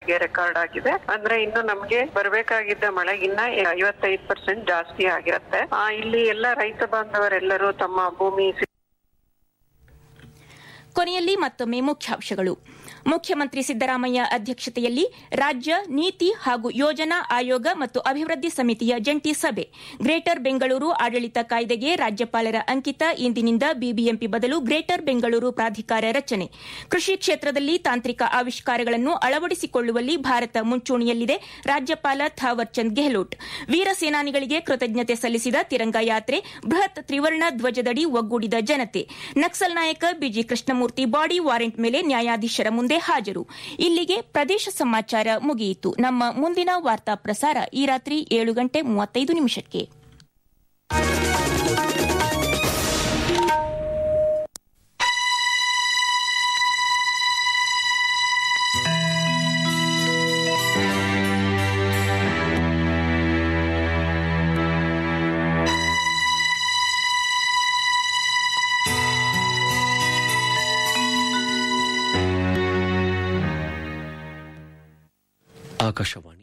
Record ಆಗಿದೆ ಅಂದ್ರೆ ಇನ್ನು ನಮ್ಗೆ ಬರ್ಬೇಕಾಗಿದ್ದ ಮಳೆ ಇನ್ನ ಐವತ್ತೈದು ಪರ್ಸೆಂಟ್ ಜಾಸ್ತಿ ಆಗಿರುತ್ತೆ ಆ, ಇಲ್ಲಿ ಎಲ್ಲ ರೈತ ಬಾಂಧವರೆಲ್ಲರೂ ತಮ್ಮ ಭೂಮಿ ಕೊನೆಯಲ್ಲಿ ಮತ್ತೊಮ್ಮೆ ಮುಖ್ಯಾಂಶಗಳು ಮುಖ್ಯಮಂತ್ರಿ ಸಿದ್ದರಾಮಯ್ಯ ಅಧ್ಯಕ್ಷತೆಯಲ್ಲಿ ರಾಜ್ಯ ನೀತಿ ಹಾಗೂ ಯೋಜನಾ ಆಯೋಗ ಮತ್ತು ಅಭಿವೃದ್ಧಿ ಸಮಿತಿಯ ಜಂಟಿ ಸಭೆ ಗ್ರೇಟರ್ ಬೆಂಗಳೂರು ಆಡಳಿತ ಕಾಯ್ದೆಗೆ ರಾಜ್ಯಪಾಲರ ಅಂಕಿತ ಇಂದಿನಿಂದ ಬಿಬಿಎಂಪಿ ಬದಲು ಗ್ರೇಟರ್ ಬೆಂಗಳೂರು ಪ್ರಾಧಿಕಾರ ರಚನೆ ಕೃಷಿ ಕ್ಷೇತ್ರದಲ್ಲಿ ತಾಂತ್ರಿಕ ಆವಿಷ್ಕಾರಗಳನ್ನು ಅಳವಡಿಸಿಕೊಳ್ಳುವಲ್ಲಿ ಭಾರತ ಮುಂಚೂಣಿಯಲ್ಲಿದೆ ರಾಜ್ಯಪಾಲ ಥಾವರ್ ಚಂದ್ ಗೆಹ್ಲೋಟ್ ವೀರ ಸೇನಾನಿಗಳಿಗೆ ಕೃತಜ್ಞತೆ ಸಲ್ಲಿಸಿದ ತಿರಂಗ ಯಾತ್ರೆ ಬೃಹತ್ ತ್ರಿವರ್ಣ ಧ್ವಜದಡಿ ಒಗ್ಗೂಡಿದ ಜನತೆ ನಕ್ಸಲ್ ನಾಯಕ ಬಿಜಿ ಕೃಷ್ಣಮೂರ್ತಿ ಬಾಡಿ ವಾರೆಂಟ್ ಮೇಲೆ ನ್ಯಾಯಾಧೀಶರ ಮುಂದೆ ಹಾಜರು ಇಲ್ಲಿಗೆ ಪ್ರದೇಶ ಸಮಾಚಾರ ಮುಗಿಯಿತು ನಮ್ಮ ಮುಂದಿನ ವಾರ್ತಾ ಪ್ರಸಾರ ಈ ರಾತ್ರಿ ಏಳು ಗಂಟೆ ಮೂವತ್ತೈದು ನಿಮಿಷಕ್ಕೆ ಆಕಾಶವಾಣಿ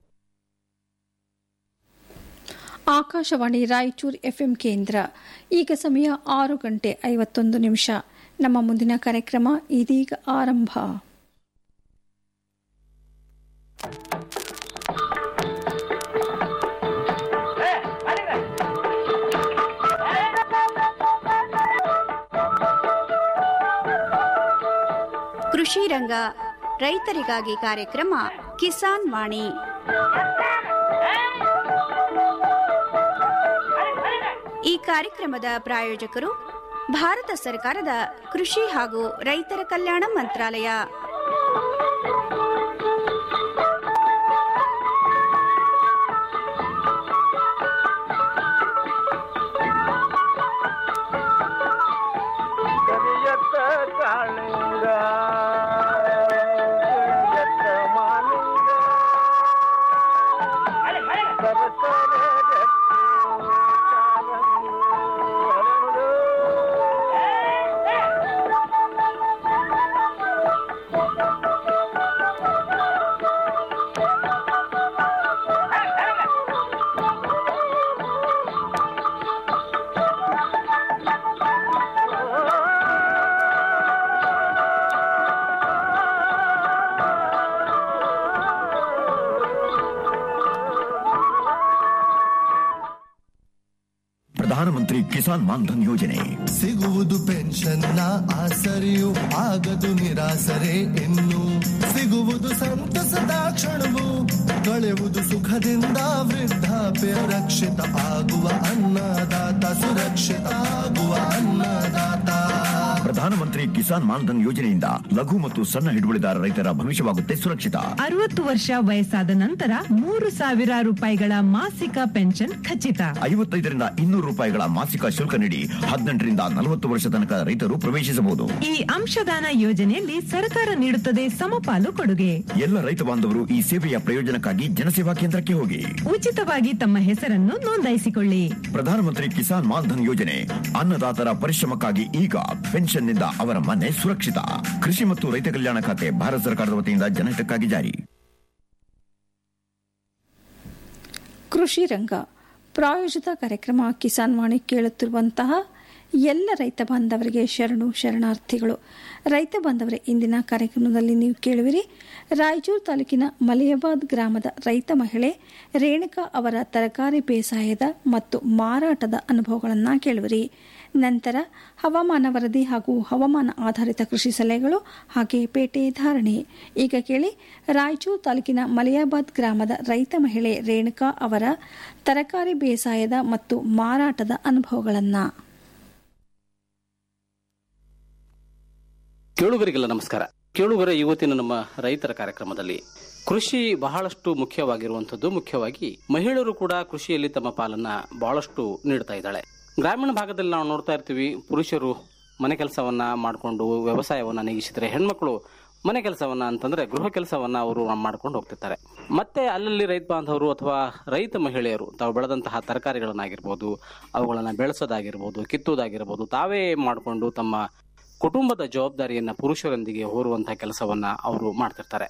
ಆಕಾಶವಾಣಿ ರಾಯಚೂರು ಎಫ್ಎಂ ಕೇಂದ್ರ ಈಗ ಸಮಯ ಆರು ಗಂಟೆ ಐವತ್ತೊಂದು ನಿಮಿಷ ನಮ್ಮ ಮುಂದಿನ ಕಾರ್ಯಕ್ರಮ ಇದೀಗ ಆರಂಭ ಕೃಷಿ ರಂಗ ರೈತರಿಗಾಗಿ ಕಾರ್ಯಕ್ರಮ ಕಿಸಾನ್ ವಾಣಿ ಈ ಕಾರ್ಯಕ್ರಮದ ಪ್ರಾಯೋಜಕರು ಭಾರತ ಸರ್ಕಾರದ ಕೃಷಿ ಹಾಗೂ ರೈತರ ಕಲ್ಯಾಣ ಮಂತ್ರಾಲಯ ಕರಿಯತ್ತ ಕಾಳಿಂಗ ಕರಿಯತ್ತ ಮಾಲಿಂಗ ಸರಸರ ಗಟ್ಟಿ ಕಾಲಂಗು ಹರಳು. ಪ್ರಧಾನಮಂತ್ರಿ ಕಿಸಾನ್ ಮಾನ್ಧನ್ ಯೋಜನೆ ಸಿಗುವುದು ಪೆನ್ಷನ್ನ ಆಸರೆಯು ಆಗದು ನಿರಾಸರೆ ಇನ್ನು ಸಿಗುವುದು ಸಂತಸದ ಕ್ಷಣವು ಕಳೆಯುವುದು ಸುಖದಿಂದ ವೃದ್ಧಾಪ್ಯ ರಕ್ಷಿತ ಆಗುವ ಅನ್ನದಾತ ಸುರಕ್ಷಿತ ಆಗುವ ಅನ್ನದಾತ ಪ್ರಧಾನಮಂತ್ರಿ ಕಿಸಾನ್ ಮಾನ್ಧನ್ ಯೋಜನೆಯಿಂದ ಲಘು ಮತ್ತು ಸಣ್ಣ ಹಿಡುವಳಿದಾರ ರೈತರ ಭವಿಷ್ಯವಾಗುತ್ತೆ ಸುರಕ್ಷಿತ ಅರವತ್ತು ವರ್ಷ ವಯಸ್ಸಾದ ನಂತರ ಮೂರು ಸಾವಿರ ರೂಪಾಯಿಗಳ ಮಾಸಿಕ ಪೆನ್ಷನ್ ಖಚಿತ ಐವತ್ತೈದರಿಂದ ಇನ್ನೂರು ರೂಪಾಯಿಗಳ ಮಾಸಿಕ ಶುಲ್ಕ ನೀಡಿ ಹದಿನೆಂಟರಿಂದ ನಲವತ್ತು ವರ್ಷ ತನಕ ರೈತರು ಪ್ರವೇಶಿಸಬಹುದು ಈ ಅಂಶದಾನ ಯೋಜನೆಯಲ್ಲಿ ಸರ್ಕಾರ ನೀಡುತ್ತದೆ ಸಮಪಾಲು ಕೊಡುಗೆ ಎಲ್ಲ ರೈತ ಬಾಂಧವರು ಈ ಸೇವೆಯ ಪ್ರಯೋಜನಕ್ಕಾಗಿ ಜನಸೇವಾ ಕೇಂದ್ರಕ್ಕೆ ಹೋಗಿ ಉಚಿತವಾಗಿ ತಮ್ಮ ಹೆಸರನ್ನು ನೋಂದಾಯಿಸಿಕೊಳ್ಳಿ ಪ್ರಧಾನಮಂತ್ರಿ ಕಿಸಾನ್ ಮಾನ್ಧನ್ ಯೋಜನೆ ಅನ್ನದಾತರ ಪರಿಶ್ರಮಕ್ಕಾಗಿ ಈಗ ಪೆನ್ಷನ್ನಿಂದ ಅವರ ಮನೆ ಸುರಕ್ಷಿತ ಕೃಷಿ ಮತ್ತು ರೈತ ಕಲ್ಯಾಣ ಖಾತೆ ಭಾರತ ಸರ್ಕಾರದ ವತಿಯಿಂದ ಜನಹಿತಕ್ಕಾಗಿ ಜಾರಿ ಕೃಷಿ ರಂಗ ಪ್ರಾಯೋಜಿತ ಕಾರ್ಯಕ್ರಮ ಕಿಸಾನ್ ವಾಣಿ ಕೇಳುತ್ತಿರುವಂತಹ ಎಲ್ಲ ರೈತ ಬಾಂಧವರಿಗೆ ಶರಣು ಶರಣಾರ್ಥಿಗಳು ರೈತ ಬಾಂಧವರೇ ಇಂದಿನ ಕಾರ್ಯಕ್ರಮದಲ್ಲಿ ನೀವು ಕೇಳುವಿರಿ ರಾಯಚೂರು ತಾಲೂಕಿನ ಮಲಿಯಾಬಾದ್ ಗ್ರಾಮದ ರೈತ ಮಹಿಳೆ ರೇಣುಕಾ ಅವರ ತರಕಾರಿ ಬೇಸಾಯದ ಮತ್ತು ಮಾರಾಟದ ಅನುಭವಗಳನ್ನು ಕೇಳುವಿರಿ ನಂತರ ಹವಾಮಾನ ವರದಿ ಹಾಗೂ ಹವಾಮಾನ ಆಧಾರಿತ ಕೃಷಿ ಸಲಹೆಗಳು ಹಾಗೆ ಪೇಟೆ ಧಾರಣೆ ಈಗ ಕೇಳಿ ರಾಯಚೂರು ತಾಲೂಕಿನ ಮಲಿಯಾಬಾದ್ ಗ್ರಾಮದ ರೈತ ಮಹಿಳೆ ರೇಣುಕಾ ಅವರ ತರಕಾರಿ ಬೇಸಾಯದ ಮತ್ತು ಮಾರಾಟದ ಅನುಭವಗಳನ್ನು ಕೇಳುಗರಿಗೆಲ್ಲ ನಮಸ್ಕಾರ ಕೇಳುಗರ ಇವತ್ತಿನ ನಮ್ಮ ರೈತರ ಕಾರ್ಯಕ್ರಮದಲ್ಲಿ ಕೃಷಿ ಬಹಳಷ್ಟು ಮುಖ್ಯವಾಗಿರುವಂಥದ್ದು ಮುಖ್ಯವಾಗಿ ಮಹಿಳೆಯರು ಕೂಡ ಕೃಷಿಯಲ್ಲಿ ತಮ್ಮ ಪಾಲನ್ನ ಬಹಳಷ್ಟು ನೀಡ್ತಾ ಇದ್ದಾಳೆ ಗ್ರಾಮೀಣ ಭಾಗದಲ್ಲಿ ನಾವು ನೋಡ್ತಾ ಇರ್ತೀವಿ ಪುರುಷರು ಮನೆ ಕೆಲಸವನ್ನ ಮಾಡಿಕೊಂಡು ವ್ಯವಸಾಯವನ್ನ ನೀಗಿಸಿದ್ರೆ ಹೆಣ್ಮಕ್ಳು ಮನೆ ಕೆಲಸವನ್ನ ಅಂತಂದ್ರೆ ಗೃಹ ಕೆಲಸವನ್ನ ಅವರು ಮಾಡ್ಕೊಂಡು ಹೋಗ್ತಿರ್ತಾರೆ ಮತ್ತೆ ಅಲ್ಲಲ್ಲಿ ರೈತ ಬಾಂಧವರು ಅಥವಾ ರೈತ ಮಹಿಳೆಯರು ತಾವು ಬೆಳೆದಂತಹ ತರಕಾರಿಗಳನ್ನಾಗಿರ್ಬೋದು ಅವುಗಳನ್ನ ಬೆಳೆಸೋದಾಗಿರ್ಬೋದು ಕಿತ್ತೋದಾಗಿರ್ಬೋದು ತಾವೇ ಮಾಡಿಕೊಂಡು ತಮ್ಮ ಕುಟುಂಬದ ಜವಾಬ್ದಾರಿಯನ್ನ ಪುರುಷರೊಂದಿಗೆ ಹೊರುವಂತಹ ಕೆಲಸವನ್ನ ಅವರು ಮಾಡ್ತಿರ್ತಾರೆ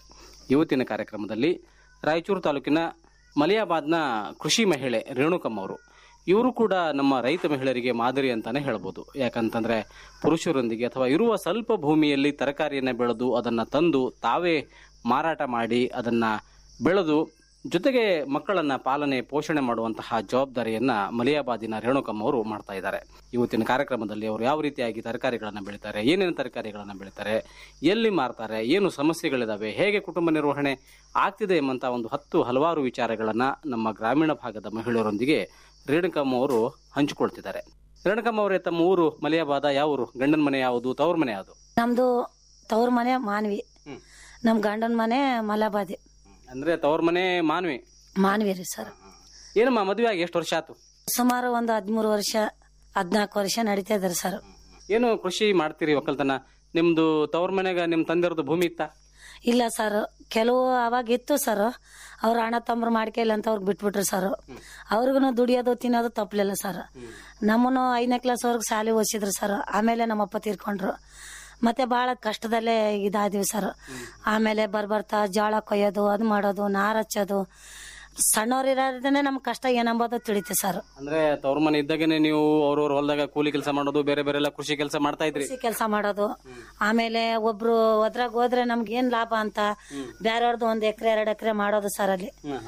ಇವತ್ತಿನ ಕಾರ್ಯಕ್ರಮದಲ್ಲಿ ರಾಯಚೂರು ತಾಲೂಕಿನ ಮಲಿಯಾಬಾದ್ನ ಕೃಷಿ ಮಹಿಳೆ ರೇಣುಕಮ್ಮ ಅವರು ಇವರು ಕೂಡ ನಮ್ಮ ರೈತ ಮಹಿಳೆಯರಿಗೆ ಮಾದರಿ ಅಂತಾನೆ ಹೇಳ್ಬೋದು ಯಾಕಂತಂದ್ರೆ ಪುರುಷರೊಂದಿಗೆ ಅಥವಾ ಇರುವ ಸ್ವಲ್ಪ ಭೂಮಿಯಲ್ಲಿ ತರಕಾರಿಯನ್ನ ಬೆಳೆದು ಅದನ್ನ ತಂದು ತಾವೇ ಮಾರಾಟ ಮಾಡಿ ಅದನ್ನ ಬೆಳೆದು ಜೊತೆಗೆ ಮಕ್ಕಳನ್ನ ಪಾಲನೆ ಪೋಷಣೆ ಮಾಡುವಂತಹ ಜವಾಬ್ದಾರಿಯನ್ನ ಮಲಿಯಾಬಾದಿನ ರೇಣುಕಮ್ಮ ಅವರು ಮಾಡ್ತಾ ಇದ್ದಾರೆ ಇವತ್ತಿನ ಕಾರ್ಯಕ್ರಮದಲ್ಲಿ ಅವರು ಯಾವ ರೀತಿಯಾಗಿ ತರಕಾರಿಗಳನ್ನ ಬೆಳೀತಾರೆ ಏನೇನು ತರಕಾರಿಗಳನ್ನ ಬೆಳೀತಾರೆ ಎಲ್ಲಿ ಮಾರ್ತಾರೆ ಏನು ಸಮಸ್ಯೆಗಳಿದಾವೆ ಹೇಗೆ ಕುಟುಂಬ ನಿರ್ವಹಣೆ ಆಗ್ತಿದೆ ಎಂಬಂತ ಒಂದು ಹತ್ತು ಹಲವಾರು ವಿಚಾರಗಳನ್ನ ನಮ್ಮ ಗ್ರಾಮೀಣ ಭಾಗದ ಮಹಿಳೆಯರೊಂದಿಗೆ ರೇಣುಕಮ್ಮ ಅವರು ಹಂಚಿಕೊಳ್ತಿದ್ದಾರೆ ರೇಣುಕಮ್ಮ ಅವರೇ ತಮ್ಮ ಊರು ಮಲಿಯಾಬಾದ ಯಾವ ಊರು ಗಂಡನ ಮನೆ ಯಾವುದು ತವ್ರ ಮನೆ ಯಾವುದು ನಮ್ದು ತವ್ರ ಮನೆ ಮಾನ್ವಿ ನಮ್ ಗಂಡನ ಮನೆ ಮಲಬಾದಿ ಅಂದ್ರೆ ತವ್ರ ಮನೆ ಮಾನ್ವಿ ಮಾನ್ವಿ ರೀ ಸರ್ ಏನಮ್ಮ ಮದುವೆ ಆಗಿ ಎಷ್ಟು ವರ್ಷ ಆತು ಸುಮಾರು ಒಂದು ಹದಿಮೂರು ವರ್ಷ ಹದ್ನಾಲ್ಕು ವರ್ಷ ನಡೀತಾ ಇದಾರೆ ಸರ್ ಏನು ಕೃಷಿ ಮಾಡ್ತೀರಿ ಒಕ್ಕಲ್ತನ ನಿಮ್ದು ತವ್ರ ಮನೆಗ ನಿಮ್ ತಂದೆಯವ್ರದ್ದು ಭೂಮಿ ಇತ್ತ ಇಲ್ಲ ಸರ್ ಕೆಲವು ಅವಾಗ ಇತ್ತು ಸರ್ ಅವ್ರ ಅಣ್ಣ ತಮ್ಮರು ಮಾಡ್ಕೇಲಿ ಅಂತ ಅವ್ರಿಗೆ ಬಿಟ್ಬಿಟ್ರು ಸರ್ ಅವ್ರಿಗೂ ದುಡಿಯೋದು ತಿನ್ನೋದು ತಪ್ಪಲಿಲ್ಲ ಸರ್ ನಮ್ಮನ್ನು ಐದನೇ ಕ್ಲಾಸ್ ವರ್ಗು ಶಾಲೆ ಓದಿಸಿದ್ರು ಸರ್ ಆಮೇಲೆ ನಮ್ಮಪ್ಪ ತೀರ್ಕೊಂಡ್ರು ಮತ್ತೆ ಬಹಳ ಕಷ್ಟದಲ್ಲೇ ಇದಾದಿವಿ ಸರ್ ಆಮೇಲೆ ಬರ್ಬರ್ತಾ ಜೋಳ ಕೊಯ್ಯೋದು ಅದು ಮಾಡೋದು ನಾರ್ ಹಚ್ಚೋದು ಸಣ್ಣವ್ರಿರೋದನ್ನೇ ನಮ್ ಕಷ್ಟ ಏನಂಬೋದು ತಿಳಿತೆ ಸರ್ ಅಂದ್ರೆ ತವ್ರ ಮನೆ ಇದ್ದಾಗನೆ ನೀವು ಅವ್ರವ್ರ ಹೊಲದಾಗ ಕೂಲಿ ಕೆಲಸ ಮಾಡೋದು ಬೇರೆ ಬೇರೆ ಎಲ್ಲ ಕೃಷಿ ಕೆಲಸ ಮಾಡ್ತಾ ಇದ್ರಿ ಕೃಷಿ ಕೆಲಸ ಮಾಡೋದು ಆಮೇಲೆ ಒಬ್ರು ಅದ್ರಾಗ ಹೋದ್ರೆ ನಮ್ಗೆ ಏನ್ ಲಾಭ ಅಂತ ಬೇರೆಯವ್ರದ್ದು ಒಂದ್ ಎಕರೆ ಎರಡ್ ಎಕರೆ ಮಾಡೋದು ಸರ್ ಅಲ್ಲಿ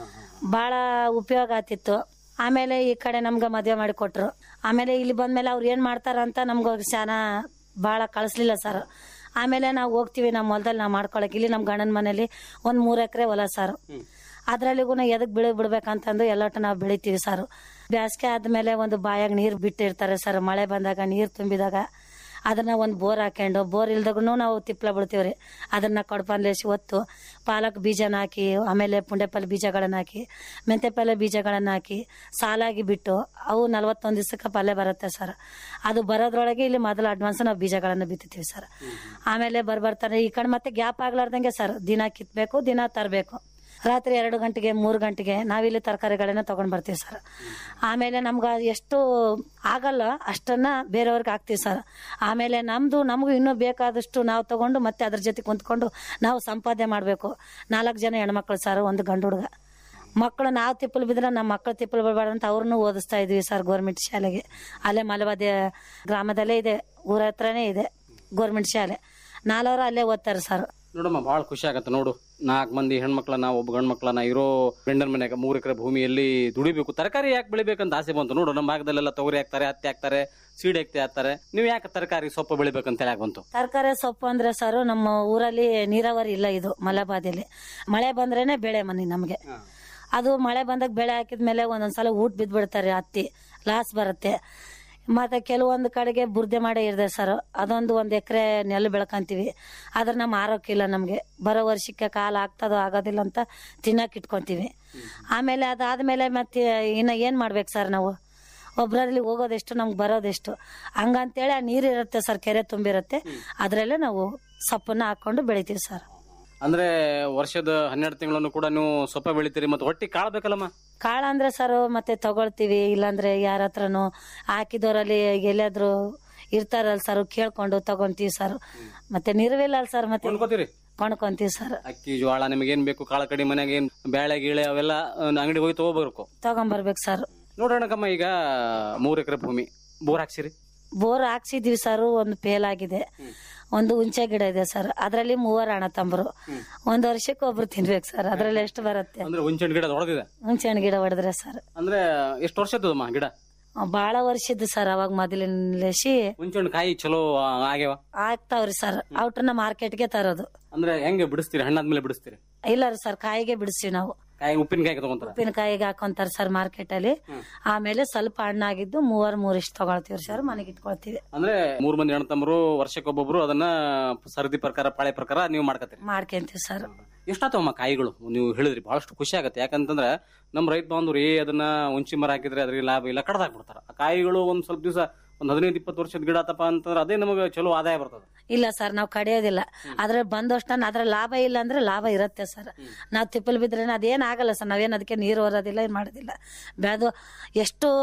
ಬಹಳ ಉಪಯೋಗ ಆತಿತ್ತು ಆಮೇಲೆ ಈ ಕಡೆ ನಮ್ಗೆ ಮದ್ವೆ ಮಾಡಿ ಕೊಟ್ರು ಆಮೇಲೆ ಇಲ್ಲಿ ಬಂದ್ಮೇಲೆ ಅವ್ರು ಏನ್ ಮಾಡ್ತಾರ ಅಂತ ನಮ್ಗೆ ಶಾನ ಬಹಳ ಕಳಿಸ್ಲಿಲ್ಲ ಸರ್ ಆಮೇಲೆ ನಾವು ಹೋಗ್ತೀವಿ ನಮ್ಮ ಹೊಲದಲ್ಲಿ ನಾವು ಮಾಡ್ಕೊಳಕ್ ಇಲ್ಲಿ ನಮ್ಮ ಗಂಡನ ಮನೇಲಿ ಒಂದ್ ಮೂರ್ ಎಕರೆ ಹೊಲ ಸರ್ ಅದ್ರಲ್ಲಿಗೂ ಎದಕ್ ಬೆಳೆ ಬಿಡ್ಬೇಕಂತಂದು ಎಲ್ಲೊಟ್ಟು ನಾವು ಬೆಳಿತೀವಿ ಸರ್ ಬ್ಯಾಸ್ಗೆ ಆದ್ಮೇಲೆ ಒಂದು ಬಾಯಾಗ ನೀರ್ ಬಿಟ್ಟಿರ್ತಾರೆ ಸರ್ ಮಳೆ ಬಂದಾಗ ನೀರ್ ತುಂಬಿದಾಗ ಅದನ್ನ ಒಂದು ಬೋರ್ ಹಾಕೊಂಡು ಬೋರ್ ಇಲ್ದಾಗೂ ನಾವು ತಿಪ್ಪಲ ಬಿಡ್ತೀವ್ರಿ ಅದನ್ನ ಕಡ್ಪನ್ಲೇಸಿ ಒತ್ತು ಪಾಲಕ್ ಬೀಜನ ಹಾಕಿ ಆಮೇಲೆ ಪುಂಡೆಪಲ್ಲೆ ಬೀಜಗಳನ್ನ ಹಾಕಿ ಮೆಂತೆಪಲ್ಲೆ ಬೀಜಗಳನ್ನ ಹಾಕಿ ಸಾಲಾಗಿ ಬಿಟ್ಟು ಅವು ನಲವತ್ತೊಂದು ದಿವಸಕ್ಕೆ ಪಲ್ಯ ಬರುತ್ತೆ ಸರ್ ಅದು ಬರೋದ್ರೊಳಗೆ ಇಲ್ಲಿ ಮೊದಲು ಅಡ್ವಾನ್ಸ್ ನಾವು ಬೀಜಗಳನ್ನು ಬಿತ್ತುತ್ತೀವಿ ಸರ್ ಆಮೇಲೆ ಬರ್ಬರ್ತಾರೆ ಈ ಕಡೆ ಮತ್ತೆ ಗ್ಯಾಪ್ ಆಗ್ಲಾರ್ದಂಗೆ ಸರ್ ದಿನ ಕಿತ್ಬೇಕು ದಿನ ತರಬೇಕು ರಾತ್ರಿ ಎರಡು ಗಂಟೆಗೆ ಮೂರು ಗಂಟೆಗೆ ನಾವಿಲ್ಲಿ ತರಕಾರಿಗಳನ್ನ ತಗೊಂಡ್ ಬರ್ತೀವಿ ಸರ್ ಆಮೇಲೆ ನಮ್ಗೆ ಎಷ್ಟು ಆಗಲ್ಲ ಅಷ್ಟನ್ನ ಬೇರೆಯವ್ರಿಗೆ ಹಾಕ್ತೀವಿ ಸರ್ ಆಮೇಲೆ ನಮ್ದು ನಮಗೂ ಇನ್ನೂ ಬೇಕಾದಷ್ಟು ನಾವು ತಗೊಂಡು ಮತ್ತೆ ಅದ್ರ ಜೊತೆ ಕುಂತ್ಕೊಂಡು ನಾವು ಸಂಪಾದನೆ ಮಾಡಬೇಕು ನಾಲ್ಕು ಜನ ಹೆಣ್ಮಕ್ಳು ಸರ್ ಒಂದು ಗಂಡು ಹುಡುಗ ಮಕ್ಕಳು ನಾವು ತಿಪ್ಪಲು ಬಿದ್ರೆ ನಮ್ಮ ಮಕ್ಕಳು ತಿಪ್ಪಲು ಬಿಡಬಾರ್ದು ಅಂತ ಅವ್ರನ್ನೂ ಓದಿಸ್ತಾ ಇದೀವಿ ಸರ್ ಗೌರ್ಮೆಂಟ್ ಶಾಲೆಗೆ ಅಲ್ಲೇ ಮಲಬಾದೆ ಗ್ರಾಮದಲ್ಲೇ ಇದೆ ಊರ ಹತ್ರನೇ ಇದೆ ಗೌರ್ಮೆಂಟ್ ಶಾಲೆ ನಾಲ್ವರು ಅಲ್ಲೇ ಓದ್ತಾರೆ ಸರ್ ನೋಡಮ್ಮ ಬಹಳ ಖುಷಿ ಆಗತ್ತೆ ನೋಡು ನಾಲ್ಕು ಮಂದಿ ಹೆಣ್ಮಕ್ಳನ್ನ ಒಬ್ಬ ಗಂಡ್ ಮಕ್ಳನ್ನ ಇರೋ ಗಂಡನ ಮನ್ಯಾಗ ಮೂರ್ ಎಕರೆ ಭೂಮಿಯಲ್ಲಿ ದುಡಿಬೇಕು ತರಕಾರಿ ಯಾಕೆ ಬೆಳಿಬೇಕಂತ ಆಸೆ ಬಂತು ನೋಡು ನಮ್ಮ ಭಾಗದಲ್ಲೆಲ್ಲ ತೊಗರಿ ಹಾಕ್ತಾರೆ ಹತ್ತಿ ಹಾಕ್ತಾರೆ ಸೀಡೆ ಹತ್ತಿ ಹಾಕ್ತಾರೆ ನೀವು ಯಾಕೆ ತರಕಾರಿ ಸೊಪ್ಪು ಬೆಳಿಬೇಕಂತ ಹೇಳಿ ಬಂತು ತರಕಾರಿ ಸೊಪ್ಪು ಅಂದ್ರೆ ಸರ್ ನಮ್ಮ ಊರಲ್ಲಿ ನೀರಾವರಿ ಇಲ್ಲ ಇದು ಮಲೆಬಾದಿಲಿ ಮಳೆ ಬಂದ್ರೇನೆ ಬೆಳೆ ಮನೆ ನಮಗೆ ಅದು ಮಳೆ ಬಂದಾಗ ಬೆಳೆ ಹಾಕಿದ್ಮೇಲೆ ಒಂದೊಂದ್ಸಲ ಊಟ ಬಿದ್ದ್ಬಿಡ್ತಾರೆ ಹತ್ತಿ ಲಾಸ್ ಬರುತ್ತೆ ಮತ್ತೆ ಕೆಲವೊಂದು ಕಡೆಗೆ ಬುರ್ದೆ ಮಾಡೇ ಇರ್ದೆ ಸರ್ ಅದೊಂದು ಒಂದ್ ಎಕರೆ ನೆಲ ಬೆಳ್ಕಂತೀವಿ ಆದ್ರೆ ನಮ್ಮ ಆರೋಗ್ಯ ಇಲ್ಲ ನಮ್ಗೆ ಬರೋ ವರ್ಷಕ್ಕೆ ಕಾಲ ಆಗ್ತದೋ ಆಗೋದಿಲ್ಲ ಅಂತ ತಿನ್ನಕ್ ಇಟ್ಕೊಂತೀವಿ ಆಮೇಲೆ ಅದಾದ್ಮೇಲೆ ಮತ್ತೆ ಇನ್ನ ಏನ್ ಮಾಡ್ಬೇಕು ಸರ್ ನಾವು ಒಬ್ರಲ್ಲಿ ಹೋಗೋದೆಷ್ಟು ನಮ್ಗೆ ಬರೋದೆಷ್ಟು ಹಂಗಂತೇಳಿ ಆ ನೀರು ಇರುತ್ತೆ ಸರ್ ಕೆರೆ ತುಂಬಿರುತ್ತೆ ಅದ್ರಲ್ಲೇ ನಾವು ಸೊಪ್ಪನ್ನ ಹಾಕೊಂಡು ಬೆಳಿತೀವಿ ಸರ್ ಅಂದ್ರೆ ವರ್ಷದ ಹನ್ನೆರಡು ತಿಂಗಳನ್ನು ಕೂಡ ನೀವು ಸೊಪ್ಪೆ ಬೆಳಿತೀರಿ ಮತ್ತೆ ಹೊಟ್ಟಿ ಕಾಳು ಬೇಕಲ್ಲಮ್ಮ ಕಾಳ ಅಂದ್ರೆ ಸರ್ ಮತ್ತೆ ತಗೊಳ್ತೀವಿ ಇಲ್ಲಾಂದ್ರೆ ಯಾರ ಹತ್ರನು ಹಾಕಿದವರಲ್ಲಿ ಎಲ್ಲಾದ್ರು ಇರ್ತಾರಲ್ಲ ಸರ್ ಕೇಳ್ಕೊಂಡು ತಗೊಂತೀವಿ ಸರ್ ಮತ್ತೆ ನಿರ್ವಿಲ್ಲ ಸರ್ ಮತ್ತೆ ಕೊಂಡ್ಕೋತೀರಿ ಕೊಂಡ್ಕೊಂತೀವಿ ಸರ್ ಅಕ್ಕಿ ಜೋಳ ನಿಮಗೆ ಏನ್ ಬೇಕು ಕಾಳ ಕಡಿ ಮನೆಗೆ ಏನ್ ಬೇಳೆ ಗೀಳೆ ಅವೆಲ್ಲ ಅಂಗಡಿ ಹೋಗಿ ತಗೋಬೇಕು ತಗೊಂಬರ್ಬೇಕು ಸರ್ ನೋಡೋಣಕಮ್ಮ ಈಗ ಮೂರ್ ಎಕರೆ ಭೂಮಿ ಬೋರ್ ಹಾಕ್ಸಿರಿ ಬೋರ್ ಹಾಕ್ಸಿದೀವಿ ಸರ್ ಒಂದು ಫೇಲ್ ಆಗಿದೆ ಒಂದು ಹುಂಚೆ ಗಿಡ ಇದೆ ಸರ್ ಅದ್ರಲ್ಲಿ ಮೂವರು ಅಣ್ಣ ತಂಬರು ಒಂದ್ ವರ್ಷಕ್ಕೆ ಒಬ್ರು ತಿನ್ಬೇಕು ಸರ್ ಅದ್ರಲ್ಲಿ ಎಷ್ಟು ಬರುತ್ತೆ ಅಂದ್ರೆ ಹುಂಚೆಹಣ್ಣು ಗಿಡ ದೊಡ್ಡದಿದೆ ಹುಂಚೆ ಹಣ್ಣು ಗಿಡ ಹೊಡೆದ್ರೆ ಸರ್ ಅಂದ್ರೆ ಎಷ್ಟು ವರ್ಷದಮ್ಮ ಗಿಡ ಬಹಳ ವರ್ಷದ್ದು ಸರ್ ಅವಾಗ ಮೊದಲಿನಲೇಸಿ ಹುಂಚೆಹಣ್ಣು ಕಾಯಿ ಚಲೋ ಆ, ಆಗ್ಯಾವ ಆಗ್ತಾವ್ರಿ ಸರ್ ಔಟ್ರನ್ನ ಮಾರ್ಕೆಟ್ಗೆ ತರೋದು ಅಂದ್ರೆ ಹೆಂಗೆ ಬಿಡಿಸ್ತೀರಿ ಹಣ್ಣಾದ್ಮೇಲೆ ಬಿಡಿಸ್ತೀರಿ ಇಲ್ಲ ರೀ ಸರ್ ಕಾಯಿಗೆ ಬಿಡಿಸ್ತೀವಿ ನಾವು ಕಾಯಿ ಉಪ್ಪಿನಕಾಯಿ ತಗೊಂತಾರ ಉಪ್ಪಿನಕಾಯಿಗೆ ಹಾಕೊಂತಾರ ಸರ್ ಮಾರ್ಕೆಟ್ ಅಲ್ಲಿ ಆಮೇಲೆ ಸ್ವಲ್ಪ ಹಣ್ಣಾಗಿದ್ದು ಮೂವರ್ ಮೂರಿಷ್ಟು ತಗೊಳ್ತೀವಿ ಸರ್ ಮನೆಗೆ ಇಟ್ಕೊಳ್ತೀವಿ ಅಂದ್ರೆ ಮೂರ್ ಮಂದಿ ಅಣ್ಣತಮ್ಮರು ವರ್ಷಕ್ಕೊಬ್ಬೊಬ್ರು ಅದನ್ನ ಸರದಿ ಪ್ರಕಾರ ಪಾಳೆ ಪ್ರಕಾರ ನೀವು ಮಾಡ್ಕತ್ತೀರಿ ಮಾಡ್ಕೊಂತೀವಿ ಸರ್ ಎಷ್ಟಾತವಮ್ಮ ಕಾಯಿಗಳು ನೀವು ಹೇಳಿದ್ರಿ ಬಹಳಷ್ಟು ಖುಷಿ ಆಗತ್ತೆ ಯಾಕಂತಂದ್ರೆ ನಮ್ಮ ರೈತ ಬಾಂಧವ್ರು ಏ ಅದನ್ನ ಒಂಚಿ ಮರ ಹಾಕಿದ್ರೆ ಅದ್ರಿಗೆ ಲಾಭ ಇಲ್ಲ ಕಡ್ದಾಕ್ಬಿಡ್ತಾರ ಆ ಕಾಯಿಗಳು ಒಂದ್ ಸ್ವಲ್ಪ ದಿವಸ ಒಂದ್ ಹದಿನೈದು ಇಪ್ಪತ್ತು ವರ್ಷದ ಗಿಡ ಆತಪ್ಪ ಅಂತಂದ್ರೆ ಅದೇ ನಮಗೆ ಚಲೋ ಆದಾಯ ಬರ್ತದೆ ಇಲ್ಲ ಸರ್ ನಾವು ಕಡಿಯೋದಿಲ್ಲ ಅದ್ರ ಬಂದಷ್ಟು ಅದ್ರ ಲಾಭ ಇಲ್ಲ ಅಂದ್ರೆ ಲಾಭ ಇರುತ್ತೆ ಸರ್ ನಾವು ತಿಪ್ಪಲ್ ಬಿದ್ರೆ ಅದೇನ್ ಆಗಲ್ಲ ಸರ್ ನಾವೇನ್ ಅದಕ್ಕೆ ನೀರು ಹೊರೋದಿಲ್ಲ ಏನ್ ಮಾಡೋದಿಲ್ಲ ಬೆಳೆದು ಎಷ್ಟು